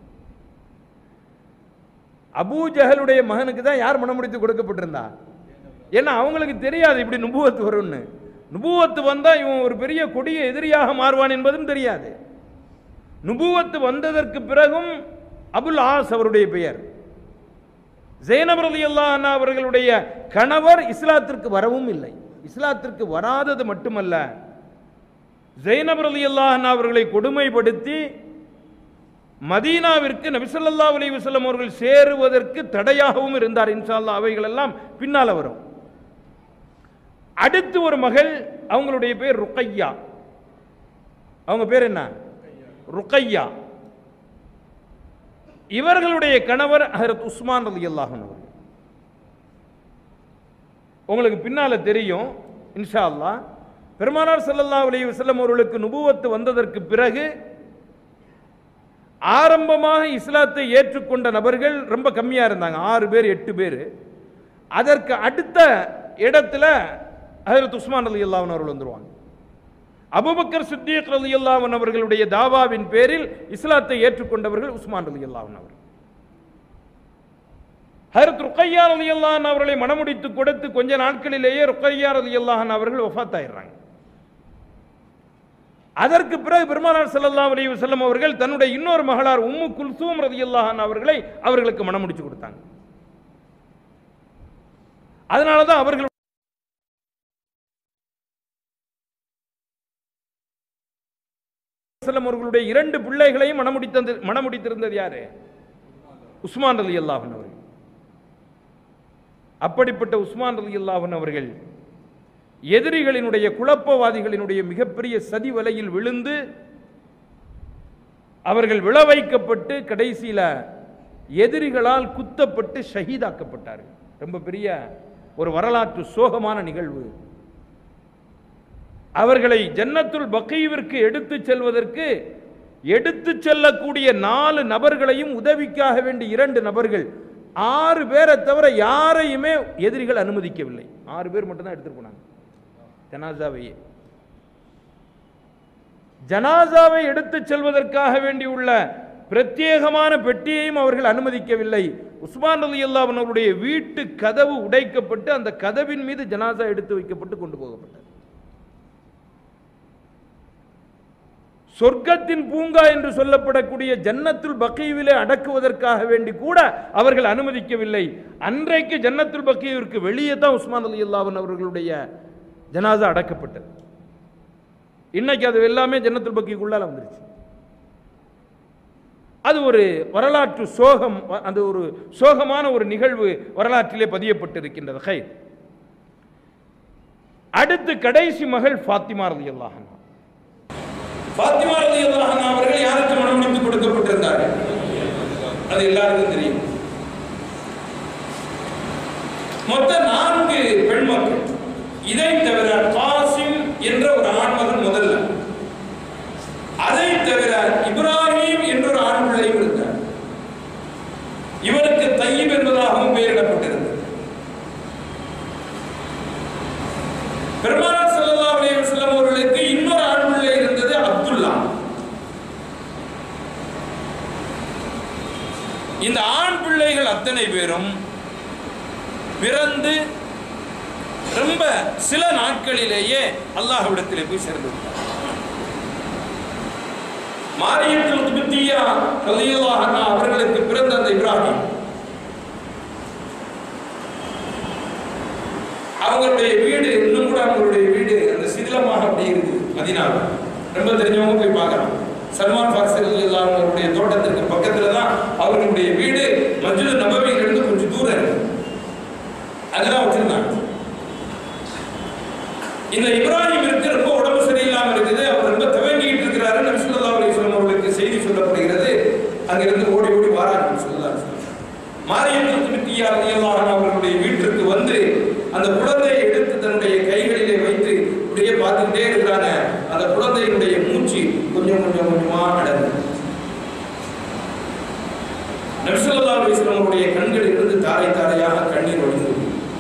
அபூ ஜஹலுடைய மகனுக்கு தான் யார் மணமுடித்து கொடுக்கப்பட்டிருந்தா ஏன்னா அவங்களுக்கு தெரியாது இப்படி நுபுவத்து வரும்னு நுபுவத்து வந்தா இவன் ஒரு பெரிய கொடிய எதிரியாக மாறுவான் என்பதும் தெரியாது நுபுவத்து வந்ததற்கு பிறகும் அபுல் ஆஸ் அவருடைய பெயர் ஜெயனப் ரலியல்லாஹு அன்ஹா அவர்களுடைய கணவர் இஸ்லாத்திற்கு வரவும் இல்லை இஸ்லாத்திற்கு வராதது மட்டுமல்ல ஜெயனப் ரலியல்லாஹு அன்ஹா அவர்களை கொடுமைப்படுத்தி மதீனாவிற்கு நபிசல்லா அலைஹி வஸல்லம் அவர்கள் சேருவதற்கு தடையாகவும் இருந்தார் இன்ஷா அல்லாஹ் அவைகள் எல்லாம் பின்னால வரும் அடுத்து ஒரு மகள் அவங்களுடைய பேர் ருக்கையா அவங்க பேர் என்ன ருக்கையா இவர்களுடைய கணவர் ஹரத் உஸ்மான் ரலியல்லாஹு அன்ஹு அவர்கள் உங்களுக்கு பின்னால தெரியும் இன்ஷா அல்லாஹ் பெருமானார் ஸல்லல்லாஹு அலைஹி வஸல்லம் அவர்களுக்கு நுபுவத்து வந்ததற்கு பிறகு ஆரம்பமாக இஸ்லாத்தை ஏற்றுக்கொண்ட நபர்கள் ரொம்ப கம்மியா இருந்தாங்க ஆறு பேர் எட்டு பேர் அதற்கு அடுத்த இடத்துல ஹஜரத் உஸ்மான் அலி அல்லாஹன் அவர்கள் வந்துருவாங்க அபுபக்கர் சித்திக் அலி அல்லாஹன் அவர்களுடைய தாவாவின் பேரில் இஸ்லாத்தை ஏற்றுக்கொண்டவர்கள் உஸ்மான் அலி அல்லாஹன் அவர்கள் ஹரத் ருக்கையா அலி அல்லாஹன் அவர்களை மணமுடித்து கொடுத்து கொஞ்ச நாட்களிலேயே ருக்கையா அலி அல்லாஹன் அவர்கள் ஒஃபாத்தாயிடுறாங்க அதற்கு பிறகு பெருமானார் ஸல்லல்லாஹு அலைஹி வஸல்லம் அவர்கள் தன்னுடைய இன்னொரு மகளார் உம்மு குல்சூம் ரலியல்லாஹு அன்ஹா அவர்களை அவர்களுக்கு மனம் முடிச்சு கொடுத்தாங்க அதனால தான் அவர்கள் வஸல்லம் அவர்களுடைய இரண்டு பிள்ளைகளையும் மணமுடித்தது மணமுடித்திருந்தது யாரு உஸ்மான் ரலியல்லாஹு அன்ஹு அவர்கள் அப்படிப்பட்ட உஸ்மான் ரலியல்லாஹு அன்ஹு அவர்கள் எதிரிகளினுடைய குழப்பவாதிகளினுடைய மிகப்பெரிய சதி வலையில் விழுந்து அவர்கள் விழ வைக்கப்பட்டு கடைசியில எதிரிகளால் குத்தப்பட்டு ஷஹீதாக்கப்பட்டார்கள் ரொம்ப பெரிய ஒரு வரலாற்று சோகமான நிகழ்வு அவர்களை ஜன்னத்துல் பக்கீவிற்கு எடுத்துச் செல்வதற்கு எடுத்துச் செல்லக்கூடிய நாலு நபர்களையும் உதவிக்காக வேண்டிய இரண்டு நபர்கள் ஆறு பேரை தவிர யாரையுமே எதிரிகள் அனுமதிக்கவில்லை ஆறு பேர் மட்டும்தான் எடுத்துட்டு போனாங்க ஜனாசாவையே ஜனாசாவை எடுத்துச் செல்வதற்காக வேண்டியுள்ள பிரத்யேகமான பெட்டியையும் அவர்கள் அனுமதிக்கவில்லை உஸ்மான் அலி அவர்களுடைய வீட்டு கதவு உடைக்கப்பட்டு அந்த கதவின் மீது ஜனாசா எடுத்து வைக்கப்பட்டு கொண்டு போகப்பட்டது சொர்க்கத்தின் பூங்கா என்று சொல்லப்படக்கூடிய ஜன்னத்துல் பக்கீவிலே அடக்குவதற்காக வேண்டி கூட அவர்கள் அனுமதிக்கவில்லை அன்றைக்கு ஜன்னத்துல் பக்கீவிற்கு வெளியே தான் உஸ்மான் அலி அல்லாவன் அவர்களுடைய ஜனாசா அடக்கப்பட்டது இன்னைக்கு அது எல்லாமே ஜன்னத்துல் பக்கிக்குள்ளால வந்துருச்சு அது ஒரு வரலாற்று சோகம் அது ஒரு சோகமான ஒரு நிகழ்வு வரலாற்றிலே பதியப்பட்டிருக்கின்றது ஹை அடுத்து கடைசி மகள் ஃபாத்திமா ரலி அல்லாஹ் ஃபாத்திமா ரலி அல்லாஹ் அவர்கள் யாருக்கு மனமுடித்து கொடுக்கப்பட்டிருந்தார்கள் அது எல்லாருக்கும் தெரியும் மொத்தம் நான்கு பெண் மக்கள் இதை தவிர காசிம் என்ற ஒரு ஆண்மகன் முதல்ல அதை தவிர இப்ராஹிம் என்ற ஒரு ஆண் பிள்ளையும் இருந்தார் இவருக்கு தையீப் என்பதாகவும் பெயரிடப்பட்டிருந்தது பெருமானார் ஸல்லல்லாஹு அலைஹி வஸல்லம் அவர்களுக்கு இன்னொரு ஆண் பிள்ளை இருந்தது அப்துல்லா இந்த ஆண் பிள்ளைகள் அத்தனை பேரும் பிறந்து ரொம்ப சில நாட்களிலேயே அல்லாஹ்விடத்திலே போய் சேர்ந்து விட்டார் மாரியத்தில் துபித்தியா ரலியல்லாஹு அன்ஹா அவர்களுக்கு பிறந்த அந்த இப்ராஹிம் அவங்களுடைய வீடு இன்னும் கூட அவங்களுடைய வீடு அந்த சிதிலமாக அப்படியே இருக்குது மதினாவில் ரொம்ப தெரிஞ்சவங்க போய் பார்க்கலாம் சல்மான் ஃபாக்சர் அவருடைய தோட்டத்திற்கு பக்கத்துல தான் அவர்களுடைய வீடு மஸ்ஜித் நபவியிலிருந்து கொஞ்சம் தூரம் இருக்கு அங்கதான் வச்சிருந்தாங்க இந்த இப்ராஹிம் இருக்கு ரொம்ப உடம்பு சரியில்லாம இருக்குது அவர் ரொம்ப துவங்கிட்டு இருக்கிறாரு நபி ஸல்லல்லாஹு அலைஹி வஸல்லம் அவர்களுக்கு செய்தி சொல்லப்படுகிறது அங்கிருந்து ஓடி ஓடி வாராங்க ஸல்லல்லாஹு அலைஹி வஸல்லம் மாரியம் துபித்தியா ரலியல்லாஹு அன்ஹா அவர்களுடைய வீட்டிற்கு வந்து அந்த குழந்தையை எடுத்து தன்னுடைய கைகளிலே வைத்து இப்படியே பார்த்துக்கிட்டே இருக்கிறாங்க அந்த குழந்தையினுடைய மூச்சு கொஞ்சம் கொஞ்சம் கொஞ்சமா அடங்கு நபி ஸல்லல்லாஹு அலைஹி வஸல்லம் அவருடைய கண்களில் இருந்து தாரை தாரையாக கண்ணீர் வடிந்தது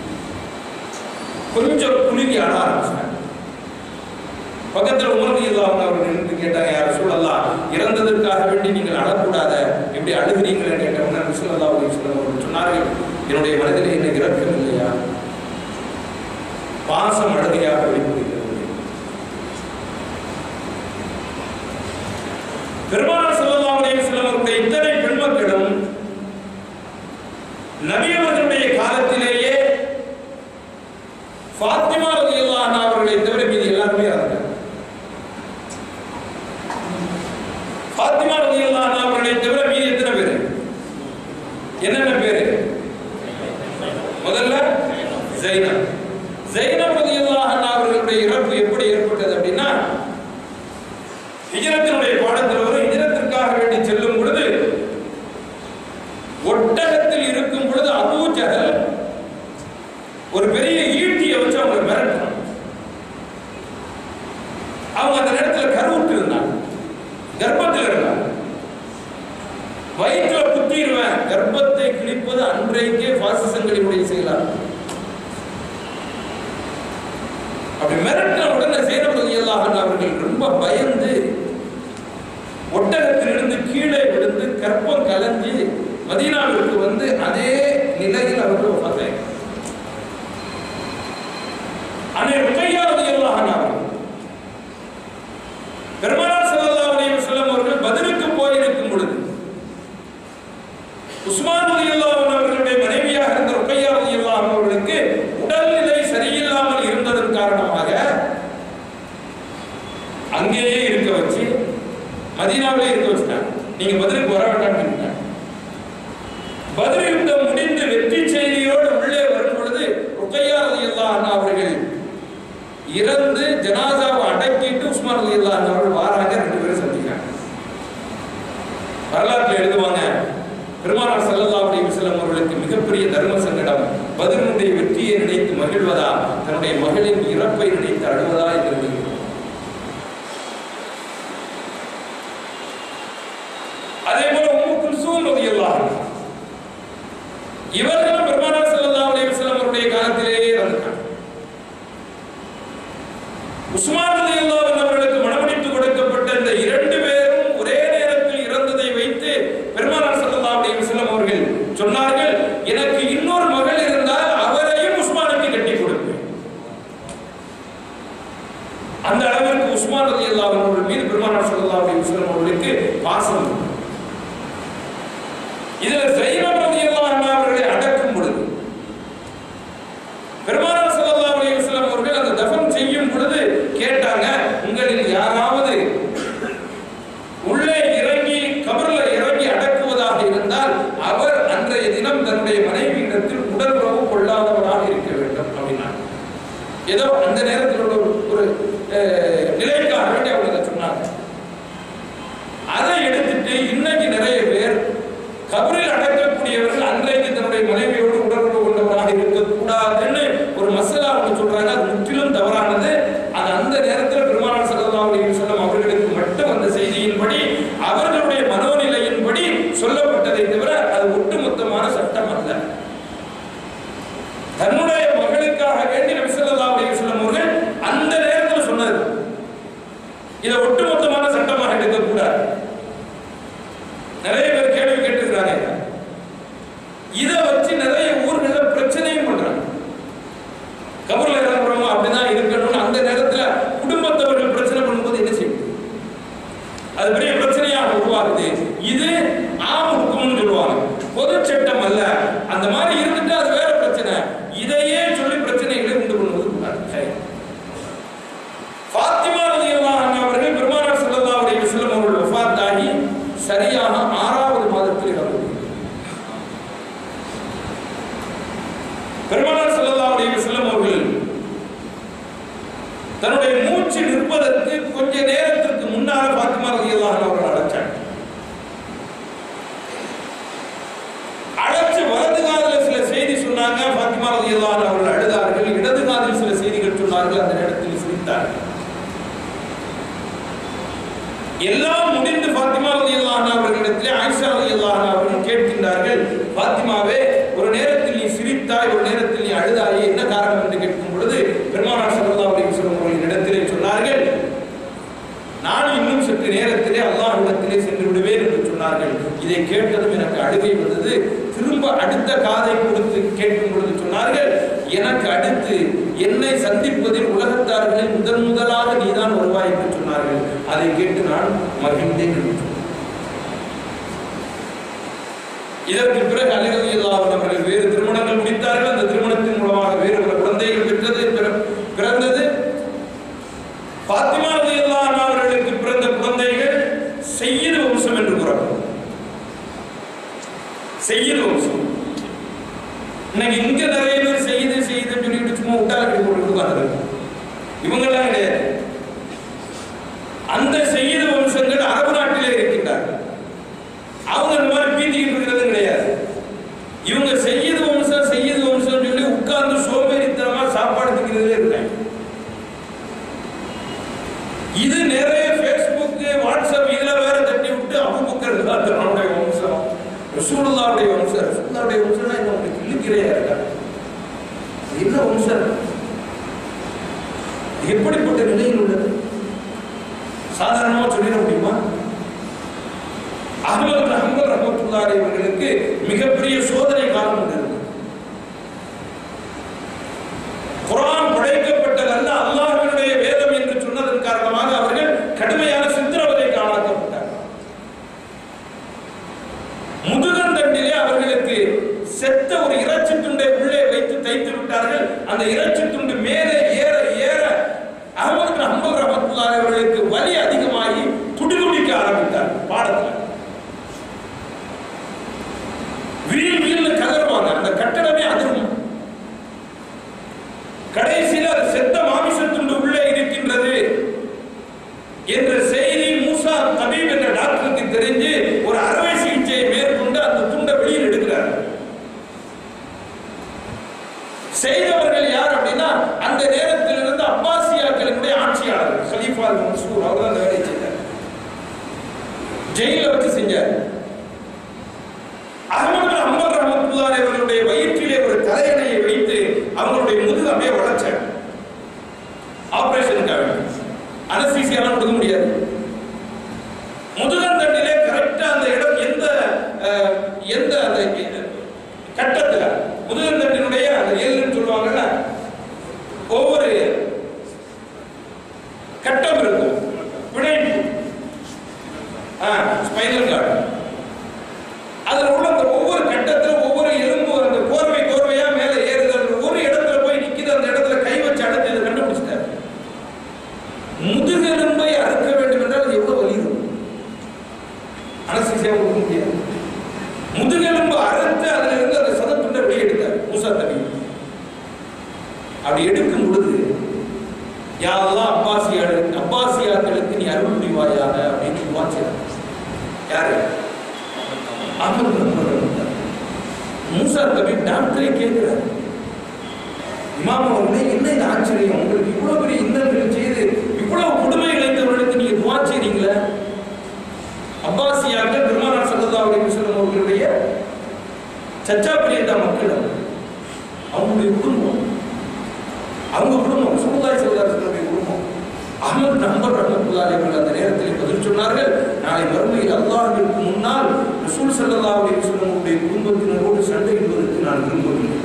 கொஞ்சம் குலுங்கி அழ ஆரம்பிச்சாங்க பக்கத்துல உமர் இல்லாம அவர்கள் நின்று கேட்டாங்க யார் சொல்லலாம் இறந்ததற்காக வேண்டி நீங்கள் அழக்கூடாத எப்படி அழுகிறீங்களே கேட்டவங்க ரசூலுல்லாஹி அலைஹி வஸல்லம் அவர்கள் சொன்னார்கள் என்னுடைய மனதிலே என்ன இரக்கம் இல்லையா பாசம் அழுகையாக வெளிப்படுகிறது பெருமானார் ஸல்லல்லாஹு அலைஹி வஸல்லம் அவருடைய இத்தனை பெண் மக்களும் நபி அவர்களுடைய காலத்திலேயே ஃபாத்திமா ரலியல்லாஹு அன்ஹா அவர்களை தவிர மீதி எல்லாருமே இறந்தாங்க ஃபாத்திமா ரலியல்லாஹு அன்ஹா அவர்களை தவிர மீதி எத்தனை பேர் என்னென்ன பேரு முதல்ல ஜைனப் ஜைனப் ரலியல்லாஹு அன்ஹா அவர்களுடைய இறப்பு எப்படி ஏற்பட்டது அப்படின்னா ஹிஜ்ரத்தினுடைய பாடத்தில் வரும் ஹிஜ்ரத்திற்காக வேண்டி செல்லும் பொழுது ஒட்டகத்தில் இருக்கும் பொழுது அபூ ஜஹல் ஒரு பெரிய ஈட்டியை வச்சு அவங்க மிரட்டணும் அவங்க அந்த நேரத்தில் கருவுற்று இருந்தாங்க கர்ப்பத்தில் இருந்தாங்க வயிற்றுல குத்திடுவேன் கர்ப்பத்தை கிழிப்பது அன்றைக்கே பாசிசங்களினுடைய செயலாக அப்படி மிரட்டின உடனே சேனபதி அல்லாஹன் அவர்கள் ரொம்ப பயந்து ஒட்டகத்திலிருந்து கீழே விழுந்து கற்பம் கலஞ்சி மதீனாவிற்கு வந்து அதே நிலையில் அவர்கள் வஃபாத்தாயிட்டாங்க. அன்னை ருக்கையா ரலியல்லாஹு அன்ஹா அவர்கள் பெருமானார் ஸல்லல்லாஹு அலைஹி வஸல்லம் அவர்கள் பதிலுக்கு போயிருக்கும் பொழுது உஸ்மான் ரலியல்லாஹு அன்ஹு அவர்களுடைய மனைவியாக இருந்த ருக்கையா ரலியல்லாஹு அன்ஹா அவர்களுக்கு உடல்நிலை சரியில்லாமல் இருந்ததன் காரணமாக அங்கேயே இருக்க வச்சு மதீனாவிலே இருக்க வச்சுட்டாங்க நீங்க பதிலுக்கு வர வேண்டாம்னு பதில் யுத்தம் முடிந்து வெற்றி செய்தியோடு உள்ளே வரும் பொழுது ருக்கையா ரலியல்லாஹு அன்ஹா அவர்கள் இறந்து ஜனாசாவை அடக்கிட்டு உஸ்மான் ரலியல்லாஹு அன்ஹு அவர்கள் வாராங்க ரெண்டு பேரும் சந்திக்கிறாங்க வரலாற்றில் எழுதுவாங்க பெருமானார் ஸல்லல்லாஹு அலைஹி வஸல்லம் அவர்களுக்கு மிகப்பெரிய தர்ம சங்கடம் பதிலுடைய வெற்றியை நினைத்து மகிழ்வதா தன்னுடைய மகளின் இறப்பை நினைத்து அழுவதா என்று எழுதுகிறார். அதே போல உம்மு குல்சூம் ரலியல்லாஹு அன்ஹா இவர்களும் பெருமானார் ஸல்லல்லாஹு அலைஹி வஸல்லம் அவருடைய காலத்திலேயே இறந்துட்டாங்க உஸ்மான் ரலியல்லாஹு அன்ஹு அவர்களுக்கு மனமுடித்து கொடுக்கப்பட்ட இந்த இரண்டு பேரும் ஒரே நேரத்தில் இறந்ததை வைத்து பெருமானார் ஸல்லல்லாஹு அலைஹி வஸல்லம் அவர்கள் சொன்னார்கள் எனக்கு இன்னொரு மகள் இருந்தால் அவரையும் உஸ்மானுக்கு கட்டி கொடுப்பேன் அந்த அளவிற்கு உஸ்மான் ரலியல்லாஹு அன்ஹு அவர்கள் மீது பெருமானார் ஸல்லல்லாஹு அலைஹி வஸல்லம் அவர்களுக்கு பாசம் உண்டு. இதுல ஜைனப் ரலியல்லாஹு அன்ஹா அவர்களை அடக்கும் பொழுது பெருமானார் ஸல்லல்லாஹு அலைஹி வஸல்லம் அவர்கள் அந்த தஃபன் செய்யும் பொழுது கேட்டாங்க உங்களில் யாராவது உள்ளே இறங்கி கபர்ல இறங்கி அடக்குவதாக இருந்தால் அவர் அன்றைய தினம் தன்னுடைய மனைவியிடத்தில் உடல் உறவு கொள்ளாதவராக இருக்க வேண்டும் அப்படின்னாங்க ஏதோ அந்த நேரத்தில் உள்ள ஒரு- ஒரு அஹ், நிலைக்காக வேண்டி அவங்க அதை சொன்னாங்க அதை எடுத்துட்டு இன்னைக்கு நிறைய பேர் கபரில் அடக்கக்கூடியவர்கள் அன்றைக்கு தன்னுடைய மனைவியோடு உடலுறவு கொண்டவராக இருக்கக்கூடாதுன்னு ஒரு மசாலா ஒன்று சொல்றாங்க அது முற்றிலும் தவறானது அது அந்த நேரத்தில் பெருமானார் ஸல்லல்லாஹு அலைஹி வஸல்லம் அவர்களுக்கு மட்டும் அந்த செய்தியின்படி அவர்களுடைய மனோநிலையின்படி சொல்லப்பட்டதை தவிர அது ஒட்டுமொத்தமான சட்டம் அல்ல தன்னுடைய மகளுக்காக வேண்டி நபி ஸல்லல்லாஹு அலைஹி வஸல்லம் இது ஆம் ஹுக்கும்னு சொல்லுவாங்க பொது சட்டம் அல்ல அந்த மாதிரி இருந்துட்டு அது வேற பிரச்சனை இதையே சொல்லி பிரச்சனைகளை உண்டு பண்ணுவது கூடாது சரி. ஃபாத்திமா ரலியல்லாஹு அன்ஹா அவர்கள் பெருமானார் ஸல்லல்லாஹு அலைஹி வஸல்லம் அவர்கள் வஃபாத் ஆகி சரியாக ஆறாவது மாதத்தில் இறந்தார்கள் பெருமானார் ஸல்லல்லாஹு அலைஹி வஸல்லம் அவர்கள் தன்னுடைய மூச்சு நிற்பதற்கு கொஞ்ச நேரத்திற்கு முன்னால ஃபாத்திமா ரலியல்லாஹு அன்ஹா அவர்கள் அழைச்சாங்க அழைச்சு வலது காதில் சில செய்தி சொன்னாங்க ஃபாத்திமா ரலியல்லாஹு அன்ஹா அவர்கள் அழுதார்கள் இடது காதில் சில செய்திகள் சொன்னார்கள் அந்த நேரத்தில் சிரித்தார்கள் எல்லாம் முடிந்து ஃபாத்திமா ரலியல்லாஹு அன்ஹா அவர்களிடத்திலே ஆயிஷா ரலியல்லாஹு அன்ஹா அவர்கள் கேட்கின்றார்கள் ஃபாத்திமாவே ஒரு நேரத்தில் நீ சிரித்தாய் ஒரு நேரத்தில் நீ அழுதாயே என்ன காரணம் என்று கேட்கும் பொழுது பெருமானார் ஸல்லல்லாஹு அலைஹி வஸல்லம் அவர்களின் இடத்திலே சொன்னார்கள் நான் இன்னும் சற்று நேரத்திலே அல்லாஹ்விடத்திலே சென்று விடுவேன் என்று சொன்னார்கள் இதை கேட்டதும் எனக்கு அழுகை வந்தது திரும்ப அடுத்த காதை கொடுத்து கேட்கும் பொழுது சொன்னார்கள் எனக்கு அடுத்து என்னை சந்திப்பதில் உலகத்தார்களில் முதன் முதலாக நீதான் வருவாய் என்று சொன்னார்கள் அதை கேட்டு நான் மகிழ்ந்தேன் என்று சொன்னார். இதற்கு பிறகு அலிரதி அவர்கள் வேறு திருமணங்கள் முடித்தார்கள் அந்த திருமணத்தின் மூலமாக வேறு பல குழந்தைகள் பெற்றது பிற- பிறந்தது பாத்திமா ரலியல்லாஹு அன்ஹா அவர்களுக்கு பிறந்த குழந்தைகள் செய்யது வம்சம் என்று கூறப்படும் செய்யது வம்சம் இன்னைக்கு இங்க நிறைய பேர் செய்து செய்துன்னு சொல்லிட்டு சும்மா விட்டா இப்படி போட்டு உட்கார்ந்து இவங்கெல்லாம் கிடையாது அந்த செய்யது வம்சங்கள் அரபு நாட்டிலே இருக்கின்றார்கள் அவங்க இந்த மாதிரி பீத்திக்கிட்டு இருக்கிறது கிடையாது இவங்க செய்யது வம்சம் செய்யது வம்சம் சொல்லி உட்கார்ந்து சோம்பேறித்தனமா சாப்பாடு திங்கிறதுலே இருக்காங்க இது நிறைய ஃபேஸ்புக் வாட்ஸ்அப் இதுல வேற தட்டி விட்டு அபுபக்கர் தன்னுடைய வம்சம் ரசூலுல்லாவுடைய வம்சம் ரசூலுல்லாவுடைய வம்சம்னா இது உங்களுக்கு இழுக்கிறையா இருக்கா இது என்ன வம்சம் இது எப்படிப்பட்ட நிலையில் உள்ளது சாதாரணமா சொல்லிட முடியுமா அகமது அஹமது ரஹமத்துல்லாஹி அவர்களுக்கு மிகப்பெரிய சோதனை காலம் உண்டு குர்ஆன் படைக்கப்பட்டதல்ல அல்லாஹ்வினுடைய வேதம் என்று சொன்னதன் காரணமாக அவர்கள் கடுமையான சித்திரவதைக்கு ஆளாக்கப்பட்டார்கள் முதுகந்தண்டிலே அவர்களுக்கு செத்த ஒரு இறைச்சி துண்டை உள்ளே வைத்து தைத்து விட்டார்கள் அந்த இறைச்சி துண்டு மேலே ஏற ஏற அகமது அஹமது ரஹமத்துல்லாஹி அவர்களுக்கு வலி அதிகமாகி துடிதுடிக்க ஆரம்பித்தார் பாடத்தில் வீல் வீல்னு கதறுவாங்க அந்த கட்டடமே அதிரும் கடைசியில் அது செத்த மாமிசத்துண்டு உள்ளே இருக்கின்றது என்ற செய்தி மூசா தபீப் என்ற டாக்டருக்கு தெரிஞ்சு ஒரு அறுவை சிகிச்சையை மேற்கொண்டு அந்த துண்டை வெளியில் எடுக்கிறார் செய்தவர்கள் யார் அப்படின்னா அந்த நேரத்தில் இருந்த அப்பாசியாக்களினுடைய ஆட்சியாளர் ஹலீஃபா அல் மன்சூர் அவர் தான் அந்த வேலையை செய்தார் ஜெயில வச்சு செஞ்சார் அகமது பின் ஹம்பல் ரஹமத்துல்லாஹி அவர்களுடைய வயிற்றிலே ஒரு தலையணையை வைத்து அவங்களுடைய முதுகு அப்படியே வளைச்சாங்க ஆபரேஷனுக்காக அனஸ்தீசியாலாம் கொடுக்க முடியாது முதுகந்தண்டிலே கரெக்டா அந்த இடம் எந்த அஹ், எந்த அந்த கட்டத்துல முதுகந்தண்டினுடைய அந்த எல்லுன்னு சொல்லுவாங்கல்ல ஒவ்வொரு கட்டம் இருக்கும் பிணைப்பு ஸ்பைனல் கார்டு அதுல உள்ள அந்த ஒவ்வொரு கட்டத்துல ஒவ்வொரு எலும்பு அந்த கோர்வை கோர்வையா மேல ஏறுது அந்த ஒரு இடத்துல போய் நிக்குது அந்த இடத்துல கை வச்சு அடைச்சு இதை கண்டுபிடிச்சிட்டாரு முதுகெலும்பை அறுக்க வேண்டும் என்றால் அது எவ்வளவு வலி இருக்கும் அனஸ்தீசியா கொடுக்க முடியாது முதுகெலும்பு அறுத்து அதுல இருந்து அந்த சதத்துண்டை வெளியே எடுத்தார் மூசா தண்ணி அப்படி எடுக்கும் பொழுது யாரெல்லாம் அப்பாசியாடு அப்பாசியாக்களுக்கு நீ அருள் புரிவாயாக அப்படின்னு துவா செய்றாங்க. யாரு அகமது பின் ஹம்பல் ரஹ்மத்துல்லாஹி. மூசா கபி டாக்டரே கேட்கிறார் இமாம் அவர்களே என்ன இது ஆச்சரியம் உங்களுக்கு இவ்வளவு பெரிய இன்னல்கள் செய்து இவ்வளவு கொடுமை இழைத்தவர்களுக்கு நீங்க துவா செய்றீங்களே அப்பாசியாக்கள் பெருமானார் ஸல்லல்லாஹு அலைஹி வஸல்லம் அவர்களுடைய சச்சா பிரியந்தா மக்கள் அவங்க. அவங்களுடைய குடும்பம் அவங்க குடும்பம் ரசூலுல்லாஹி ஸல்லல்லாஹு அலைஹி வஸல்லம் குடும்பம் அஹ்மத் நம்பர் ரஹ்மத்துல்லாஹி அவர்கள் அந்த நேரத்தில் பதில் சொன்னார்கள் நாளை மறுமையில் அல்லாஹ்விற்கு முன்னால் ரசூல் ஸல்லல்லாஹு அலைஹி வஸல்லம் உடைய குடும்பத்தினரோடு சண்டையிடுவதற்கு நான் விரும்பவில்லை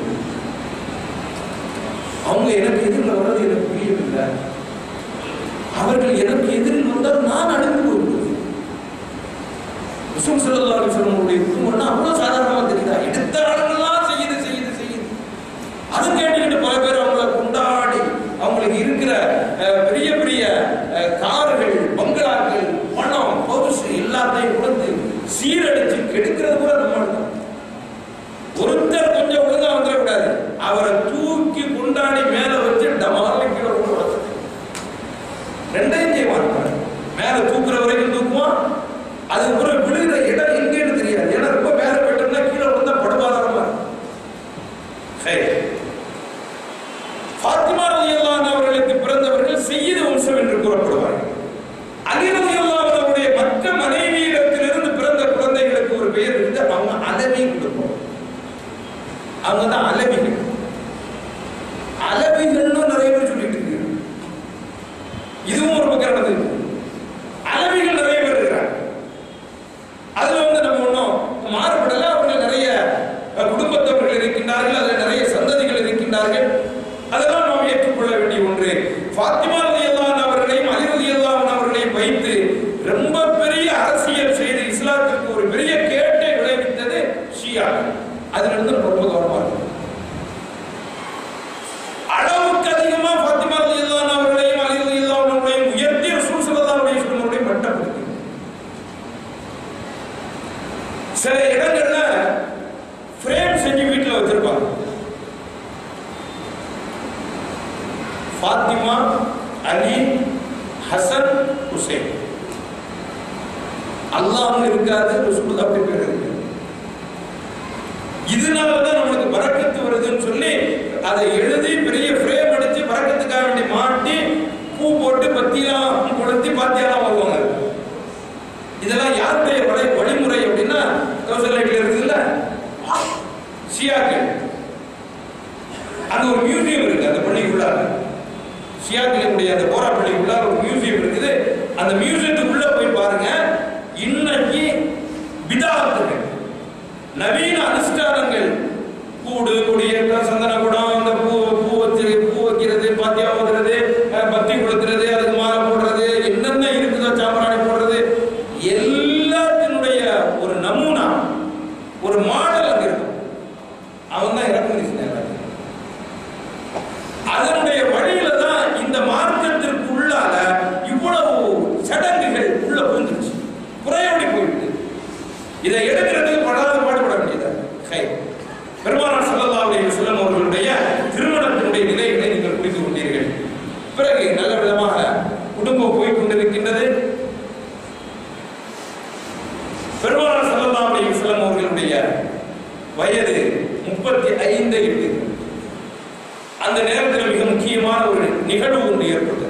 அவங்க எனக்கு எதிரில் வர்றது எனக்கு புரியவில்லை அவர்கள் எனக்கு எதிரில் வந்தால் நான் அழிந்து போய்விடுவேன் ரசூல் ஸல்லல்லாஹு அலைஹி வஸல்லமுடைய குடும்பம்னா அவ்வளவு சாதாரணமா தெரியுதா எடுத்த ஆளுங்கெல்லாம் செய்யுது செய்யுது செய்யுது அது கேட்டுக்கிட்டு பல பேர் அவங்கள கொண்டாடி அவங்களுக்கு இருக்கிற அஹ், பெரிய பெரிய அஹ், கார்கள் பங்களாக்கள் பணம் பவுசு எல்லாத்தையும் கொடுத்து சீரடிச்சு கெடுக்கிறது கூட நம்ம தான் ஒருத்தர் கொஞ்சம் ஒழுங்கா வந்துடக்கூடாது அவரை தூக்கி கொண்டாடி மேல வச்சு டமாலி கீழே கொண்டு வரது ரெண்டையும் செய்வான் மேல தூக்குற வரைக்கும் தூக்குவான் அது ஒரு விழுகிற இடம் எங்கேன்னு தெரியாது ஏன்னா ரொம்ப மேல போயிட்டோம்னா கீழே விழுந்தா படுபாதாரமா இருக்கும் சரி. ஃபாத்திமா ரலியல்லாஹு அவர்களுக்கு பிறந்தவர்கள் செய்யது வம்சம் என்று கூறப்படுவார்கள் அலி ரலியல்லாஹு அவருடைய மற்ற மனைவியிடத்திலிருந்து பிறந்த குழந்தைகளுக்கு ஒரு பெயர் இருந்து அவங்க அலவி கொடுப்போம் அவங்க தான் அலவிகள் அலவிகள்னு நிறைய பேர் சொல்லிட்டு இருக்காங்க இதுவும் ஒரு பக்கம் நடந்தது அலவிகள் நிறைய பேர் இருக்கிறாங்க அதுல வந்து நம்ம ஒன்றும் மாறுபடல அவர்கள் நிறைய அஹ், குடும்பத்தவர்கள் இருக்கின்றார்கள் அதுல நிறைய சந்ததிகள் இருக்கின்றார்கள் அதெல்லாம் நாம் ஏற்றுக்கொள்ள வேண்டிய ஒன்று ஃபாத்திமா ரலியல்லாஹு அவர்களையும் அலி ரலியல்லாஹு அவர்களையும் வைத்து ரொம்ப பெரிய அரசியல் செய்து இஸ்லாத்திற்கு ஒரு பெரிய கேட்டை விளைவித்தது ஷியா அதுல இருந்து நம்ம ரொம்ப கவனமா இருக்கணும் அளவுக்கு அதிகமா ஃபாத்திமா ரலியல்லாஹு அவர்களையும் அலி ரலியல்லாஹு அவர்களையும் உயர்த்தி ரசூல் ஸல்லல்லாஹு அலைஹி வஸல்லம் அவர்களை மட்டப்படுத்தி சில இடங்கள்ல ஃப்ரேம் செஞ்சு வீட்டுல வச்சிருப்பாங்க ஃபாத்திமா அலி ஹசன் ஹுசைன் அல்லாஹ்னு இருக்காது ரசூலுல்லாஹ் அப்படி பேர் இருக்கு இதனாலதான் நம்மளுக்கு பறக்கத்து வருதுன்னு சொல்லி அதை எழுதி பெரிய ஃப்ரேம் அடிச்சு பறக்கத்துக்காக வேண்டி மாட்டி பூ போட்டு பத்தியெல்லாம் கொளுத்தி பாத்தியெல்லாம் வருவாங்க இதெல்லாம் யாருடைய வழி வழிமுறை அப்படின்னா கௌசல் லைட்ல இருக்குதுல்ல ஷியாக்கள் அங்க ஒரு மியூசியம் இருக்கு அந்த பள்ளிக்குள்ளார ஷியாக்களுடைய அந்த போரா பள்ளிக்குள்ளார ஒரு மியூசியம் இருக்குது அந்த மியூசியத்துக்குள்ள போய் பாருங்க இன்னைக்கு பிதாத்துகள் நவீன அனுஷ்டானங்கள் கூடு கொடியேற்றம் சந்தன குடம் இந்த பூ பூ வச்சு பூ வைக்கிறது பாத்தியா ஓதுறது அஹ், பத்தி கொளுத்துறது அதுக்கு மாலை போடுறது என்னென்ன இருக்குதோ சாம்பிராணி போடுறது எல்லாத்தினுடைய ஒரு நமூனா ஒரு மாடல் அங்க இருக்கும் அவன் தான் இறக்குமதி செஞ்சாங்க அதனுடைய வழியில தான் இந்த மார்க்கத்திற்கு உள்ளால இவ்வளவு சடங்குகள் உள்ள புகுந்துருச்சு குறையோடி போயிட்டு இதை எடுக்கிறதுக்கு படாத பாடுபட வேண்டியது ஹை பெருமானார் ஸல்லல்லாஹு அலைஹி வஸல்லம் அவர்களுடைய திருமணத்தினுடைய நிலைகளை நீங்கள் புரிந்து கொண்டீர்கள் பிறகு நல்ல விதமாக குடும்பம் போய் கொண்டிருக்கின்றது பெருமானார் ஸல்லல்லாஹு அலைஹி வஸல்லம் அவர்களுடைய வயது முப்பத்தி ஐந்து எட்டு அந்த நேரத்தில் மிக முக்கியமான ஒரு நிகழ்வு ஒன்று ஏற்பட்டது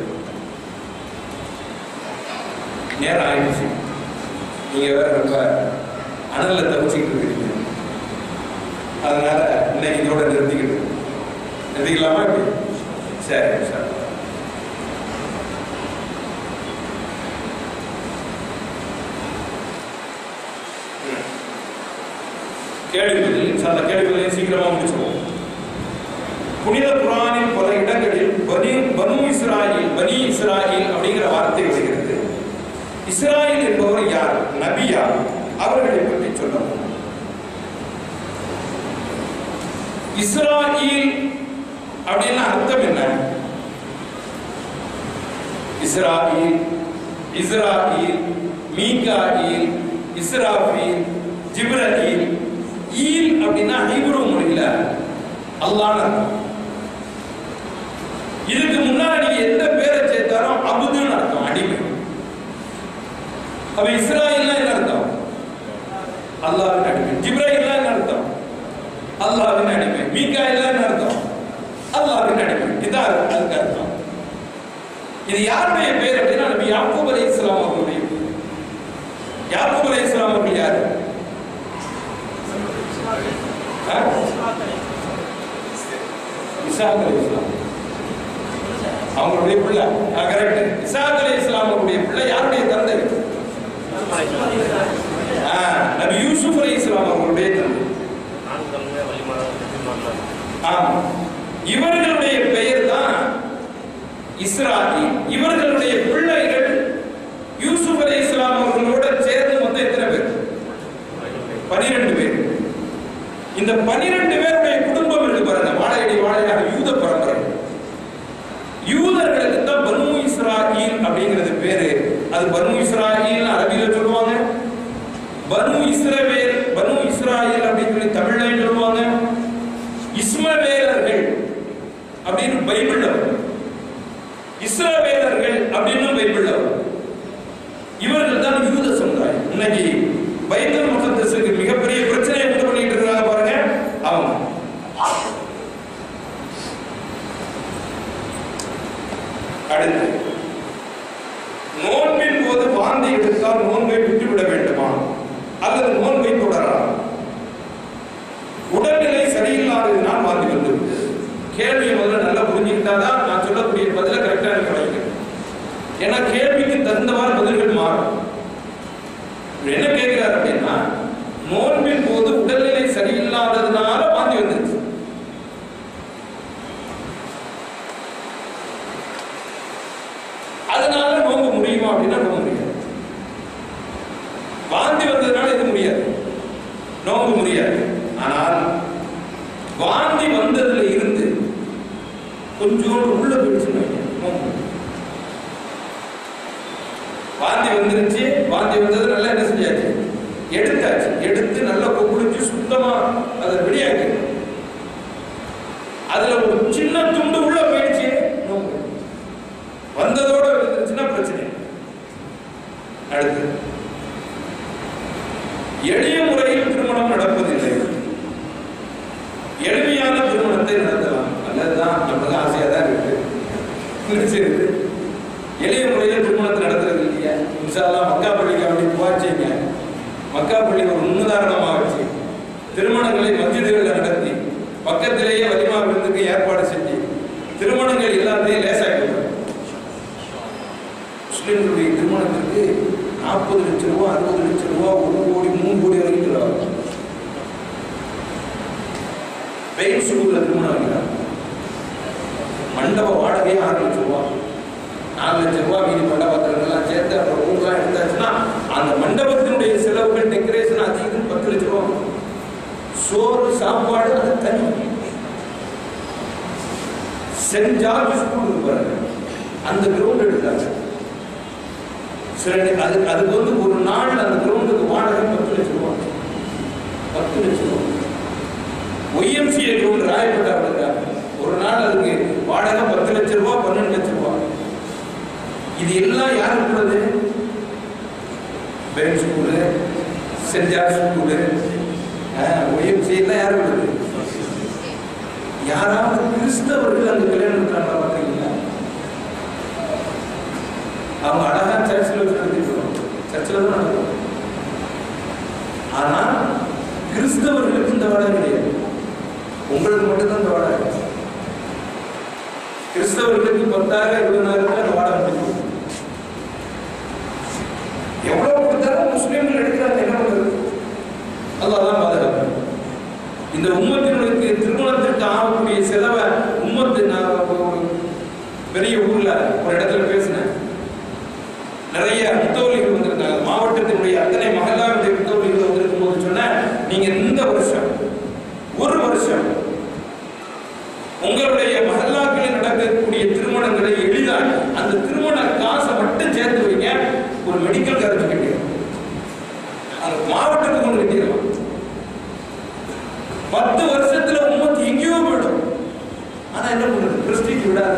நேரம் ஆயிடுச்சு நீங்க வேற ரொம்ப அனல்ல தவிச்சுக்கிட்டு இருக்கீங்க அதனால இன்னைக்கு இதோட நிறுத்திக்கிட்டு நிறுத்திக்கலாமா இப்படி சரி சார் கேள்வி பதில் இன்ஷா அல்லாஹ் கேள்வி பதிலை சீக்கிரமா முடிச்சுவோம் புனித குரானின் பல இடங்களில் பனி பனு இஸ்ராயில் பனி இஸ்ராயில் அப்படிங்கிற வார்த்தை வருகிறது இஸ்ராயில் என்பவர் யார் நபியா அவர்களை பற்றி சொல்லவும் இஸ்ராயில் அப்படின்னா அர்த்தம் என்ன இஸ்ராயில் இஸ்ராயில் மீகாயில் இஸ்ராஃபீல் ஜிப்ரீல் ஈல் அப்படின்னா ஹீப்ரு மொழியில அல்லாஹ்னு அர்த்தம் இதுக்கு முன்னாடி எந்த பேரை சேர்த்தாலும் அபுதுன்னு அர்த்தம் அடிமை அப்ப இஸ்ராயல்னா என்ன அர்த்தம் அல்லாஹ்வின் அடிமை ஜிப்ராயில்னா என்ன அர்த்தம் அல்லாஹ்வின் அடிமை மீகாயில்னா என்ன அர்த்தம் அல்லாஹ்வின் அடிமை இதான் அதுக்கு அர்த்தம் இது யாருடைய பேர் அப்படின்னா நபி யாக்கூப் அலை இஸ்லாம் அவர்களுடைய பேர். யாக்கூப் அலை இஸ்லாம் அவர்கள் யாரு ஆ? இசாக் அலை இஸ்லாம் அவங்களுடைய பிள்ளை கரெக்ட் இசாக் அலை இஸ்லாம் அவருடைய பிள்ளை யாருடைய தந்தை ஆ, நபி யூசுப் அலை இஸ்லாம் அவர்களுடைய தந்தை ஆமா இவர்களுடைய பெயர் தான் இஸ்ராயி இவர்களுடைய பிள்ளைகள் யூசுப் அலை இஸ்லாம் அவர்களோட சேர்ந்து மொத்தம் எத்தனை பேர் இந்த பனிரெண்டு பேருடைய குடும்பம் இருக்கு பாருங்க வாழையடி வாழையாக யூத பரம்பரை யூதர்களுக்கு தான் பனு இஸ்ராயில் அப்படிங்கிறது பேரு அது பனு இஸ்ராயில் அரபியில சொல்லுவாங்க பனு இஸ்ரவேல் பனு இஸ்ராயில் அப்படின்னு சொல்லி தமிழ்லையும் சொல்லுவாங்க இஸ்மவேலர்கள் அப்படின்னு பைபிள்ல வரும். இஸ்ரவேலர்கள் அப்படின்னு பைபிள்ல வரும். இவர்கள் தான் யூத சமுதாயம் இன்னைக்கு பைபிள் முகத்தசுக்கு மிகப்பெரிய பிரச்சனையை உண்டு பண்ணிட்டு இருக்காங்க பாருங்க அவங்க அடுத்து நோன்பின் போது வாந்தி எடுத்தால் நோன்பை விட்டுவிட வேண்டுமா அல்லது நோன்பை தொடரலாம் உடல்நிலை சரியில்லாததினால் வாந்தி வந்து கேள்வியை முதல்ல நல்லா புரிஞ்சுக்கிட்டாதான் நான் சொல்லக்கூடிய பதில கரெக்டா எனக்கு கிடைக்கும் ஏன்னா கேள்விக்கு தகுந்தவாறு பதில்கள் மாறும் இவர் என்ன கேட்கிறார் அப்படின்னா நோன்பின் போது உடல்நிலை சரியில்லாததுனால வாந்தி வந்துருச்சு அதனால நோன்பு முடியுமா அப்படின்னா நோன்பு முடியாது வாந்தி வந்ததுனால இது முடியாது நோன்பு முடியாது ஆனால் வாந்தி வந்ததுல இருந்து கொஞ்சோண்டு உள்ள போயிடுச்சுன்னு வைங்க, நோன்பு முடியாது. வாந்தி வந்துருச்சு வாந்தி வந்தது நல்லா என்ன செஞ்சாச்சு எடுத்தாச்சு எடுத்து நல்லா குளிச்சு சுத்தமா அதை வெளியாக்கி அதுல ஒரு சின்ன துண்டு உள்ள போயிடுச்சு நோன்பு வந்ததோட இருந்துச்சுன்னா பிரச்சனை அடுத்து எளிய முறையில் திருமணம் நடப்பதில்லை எளிமையான திருமணத்தை நடத்தலாம் நல்லதுதான் நமக்கு ஆசையா தான் இருக்கு பிடிச்சிருக்கு எளிய முறையில் திருமணத்தை நடத்துறது இல்லையா இன்ஷால்லாம் மக்கா பள்ளிக்கு அப்படி போச்சுங்க மக்கா பள்ளி ஒரு முன்னுதாரணமாக வச்சு திருமணங்களை மஸ்ஜிதுகளில் நடத்தி பக்கத்திலேயே வலிமா விருந்துக்கு ஏற்பாடு செஞ்சு திருமணங்கள் எல்லாத்தையும் லேசாக்கி முஸ்லிம்களுடைய திருமணத்திற்கு நாற்பது லட்சம் ரூபா அறுபது லட்சம் ரூபா ஒரு கோடி மூணு கோடி வரைக்கும் செலவாகும் பெயின் ஸ்கூல்ல திருமணம் வைக்கிறாங்க மண்டப வாடகையே ஆறு லட்சம் ரூபா நாலு லட்சம் ரூபா மீதி மண்டபத்திலாம் சேர்த்து அப்புறம் ரூம்லாம் எடுத்தாச்சுன்னா அந்த மண்டபத்தினுடைய செலவுகள் டெக்கரேஷன் அது இதுன்னு பத்து லட்சம் ரூபா சோறு சாப்பாடு அது தனி சென்ட் ஜார்ஜ் ஸ்கூல் இருக்கு பாருங்க அந்த கிரவுண்ட் எடுத்தாங்க சில நே- அது அதுக்கு வந்து ஒரு நாள் அந்த கிரவுண்டுக்கு வாடகை பத்து லட்சம் ரூபா பத்து லட்சம் ரூபா ஒய்எம்சிஏ கிரவுண்ட் ராயப்பட்டாவில் இருக்காங்க ஒரு நாள் அதுக்கு வாடகை பத்து லட்சம் ரூபா பன்னெண்டு லட்சம் ரூபா இது எல்லாம் யாருக்கு உள்ளது Bain school Saint George school YMC எல்லாம் யாருக்கு உள்ளது யாராவது கிறிஸ்தவர்கள் அந்த கல்யாணம் இருக்கிறாங்களா பார்த்தீங்களா அவங்க அழகா சர்ச்சில் வச்சு நடத்திட்டு சர்ச்சில் தான் நடக்கும் ஆனா கிறிஸ்தவர்களுக்கு இந்த வாடகை கிடையாது உங்களுக்கு மட்டும்தான் இந்த வாடகை கிறிஸ்தவர்களுக்கு பத்தாயிரம் இருபதாயிரம் அந்த வாடகை முடியும் எவ்வளவு கொடுத்தாலும் முஸ்லீம்கள் எடுக்கிறாங்க என்ன பண்றது அல்லாஹ் தான் பாதுகாப்பு இந்த உம்மத்தினுடைய திருமணத்திற்கு ஆகக்கூடிய செலவை உம்மத்து நான் ஒரு பெரிய ஊர்ல ஒரு இடத்துல பேசினேன் நிறைய முத்தோலிகள் வந்திருந்தாங்க மாவட்டத்தினுடைய அத்தனை மகளாவுடைய முத்தோலிகள் வந்திருக்கும் போது சொன்னேன் நீங்க இந்த வருஷம் ஒரு வருஷம் உங்களுடைய மகல்லாக்களில் நடக்கக்கூடிய திருமணங்களை எளிதாக அந்த திருமண காசை மட்டும் சேர்த்து வைங்க ஒரு மெடிக்கல் காலேஜ் கட்டிடும் அந்த மாவட்டத்துக்கு ஒன்று கட்டிடலாம் பத்து வருஷத்துல உம்மத்து எங்கேயோ போயிடும் ஆனா என்ன பண்றது பிரஸ்டீஜ் விடாத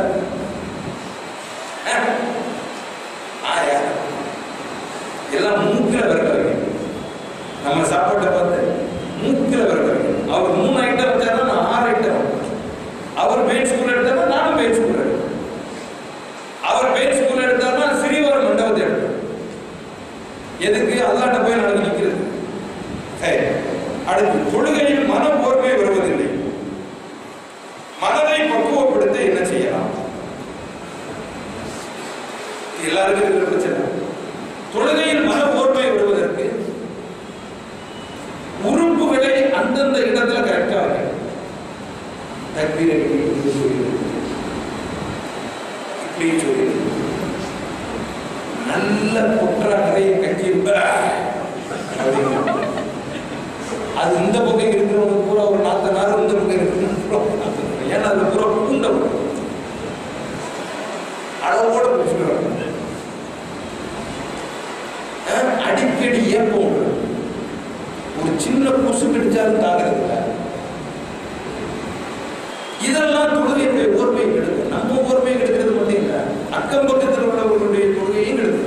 அஹ். ஆயா எல்லாம் மூக்கில விரட்டுறாங்க நம்ம சாப்பாட்டை பார்த்து மூக்கில விரட்டுறாங்க அவர் மூணு ஐட்டம் வச்சாருன்னா நான் ஆறு ஐட்டம் அவர் பெயின் ஸ்கூல் எடுத்தாருன்னா நானும் பெயின் ஸ்கூல் எடுத்தேன் அவர் பெயின் ஸ்கூல் எடுத்தாருன்னா சிறியவர் மண்டபத்தை எடுத்தேன் எதுக்கு அல்லாட்ட போய் நடந்து நிற்கிறது சரி அடுத்து தொழுகையில் மன போர்வை வருவதில்லை மனதை பக்குவப்படுத்த என்ன செய்யலாம் இது எல்லாருக்கும் இருக்கிற பிரச்சனை தொழுகையில் மன ஓர்மை வருவதற்கு உறுப்புகளை அந்தந்த இடத்துல கரெக்டா வைக்கணும் தக்பீர் அடிக்கடி இப்படி சொல்லி இப்படி சொல்லி நல்ல குற்ற நிறைய கட்சி அது இந்த பக்கம் இருக்கிறவங்க பூரா ஏன்னா அது பூரா பூண்ட விடும். அளவோட பிடிச்சிட்டு வரணும். அஹ், அடிக்கடி ஏப்பம் வரும். ஒரு சின்ன கொசு கடிச்சாலும் தாங்கிறது இல்ல. இதெல்லாம் தொழுகையுடைய ஓர்மை கெடுக்கும் நம்ம ஓர்மை கெடுக்கிறது மட்டும் இல்ல அக்கம் பக்கத்தில் உள்ளவர்களுடைய தொழுகையும் கெடுக்கும்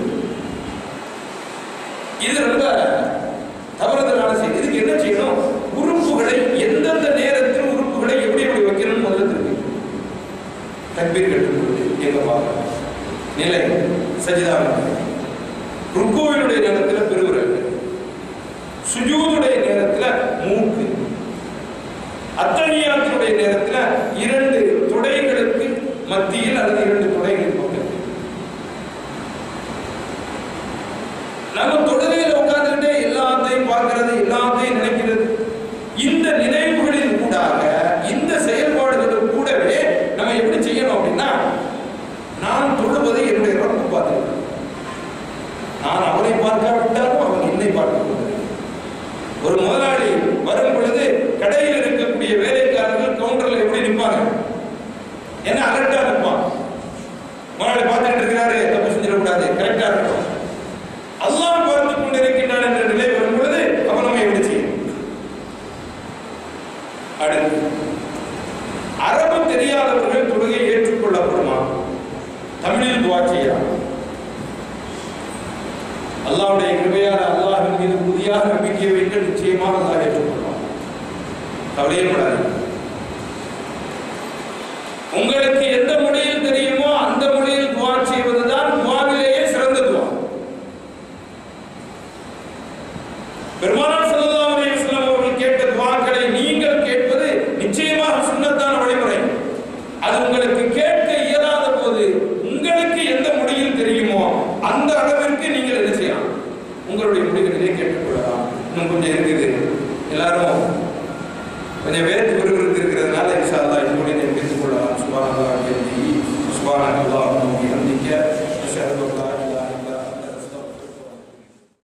இது ரொம்ப தவறுதலான செய்தி இதுக்கு என்ன செய்யணும் உறுப்புகளை எந்தெந்த நேரத்தில் உறுப்புகளை எப்படி எப்படி வைக்கணும்னு முதல்ல தெரியும் தக்பீர் கட்டும்போது எங்க பார்க்கணும் நிலை சஜிதா ருக்குவினுடைய நேரத்தில் பெருவிரல் சுஜூதுடைய நேரத்தில் மூக்கு அத்தனியாத்தினுடைய நேரத்தில் இரண்டு துடைகளுக்கு மத்தியில் அல்லது இரண்டு துடைகளுக்கு பக்கத்தில் நம்ம தொழுகையில உட்கார்ந்துட்டே எல்லாத்தையும் பார்க்கிறது எல்லாத்தையும் நினைக்கிறது இந்த நினைவுகளின் ஊடாக இந்த செயல்பாடுகளும் கூடவே நம்ம எப்படி செய்யணும் அப்படின்னா நான் தொழுவதை என்னுடைய ரப்பு பார்த்துருக்கேன் நான் அவனை பார்க்காவிட்டாலும் அவன் என்னை பார்க்க ஒரு முதலாளி வரும் பொழுது கடையில் இருக்கக்கூடிய வேலைக்காரர்கள் கவுண்டர்ல எப்படி நிற்பாங்க என்ன அலர்ட்டா நிற்பான் முதலாளி பார்த்துட்டு இருக்கிறாரு தப்பு செஞ்சிடக்கூடாது கரெக்டா இருக்கணும் அல்லாஹ் பார்த்து கொண்டிருக்கின்றான் என்ற நிலை வரும் பொழுது அப்ப நம்ம எப்படி செய்யும் அடுத்து அரபு தெரியாதவர்கள் தொழுகை ஏற்றுக்கொள்ளப்படுமா தமிழில் துவா செய்யலாம் அல்லாஹ்வுடைய கிருபையால் அல்லாஹ்வின் மீது புதிய நம்பிக்கை வைக்க நிச்சயமாக அல்லாஹ் ஏற்றுக்கொள்வான் கவலையே படாதீங்க உங்களுக்கு எந்த மொழியில் தெரியுமோ அந்த மொழியில் துவா செய்வதுதான் துவாவிலேயே சிறந்த துவா பெருமானார் ஸல்லல்லாஹு அலைஹி வஸல்லம் அவர்கள் கேட்ட துவாக்களை நீங்கள் கேட்பது நிச்சயமாக சுன்னத்தான வழிமுறை அது உங்களுக்கு கேட்க இயலாத போது உங்களுக்கு எந்த மொழியில் தெரியுமோ அந்த அளவிற்கு நீங்கள் என்ன செய்யலாம் உங்களுடைய மொழிகளிலே கேட்டுக்கொள்ளலாம் இன்னும் கொஞ்சம் இருக்குது எல்லாரும் கொஞ்சம்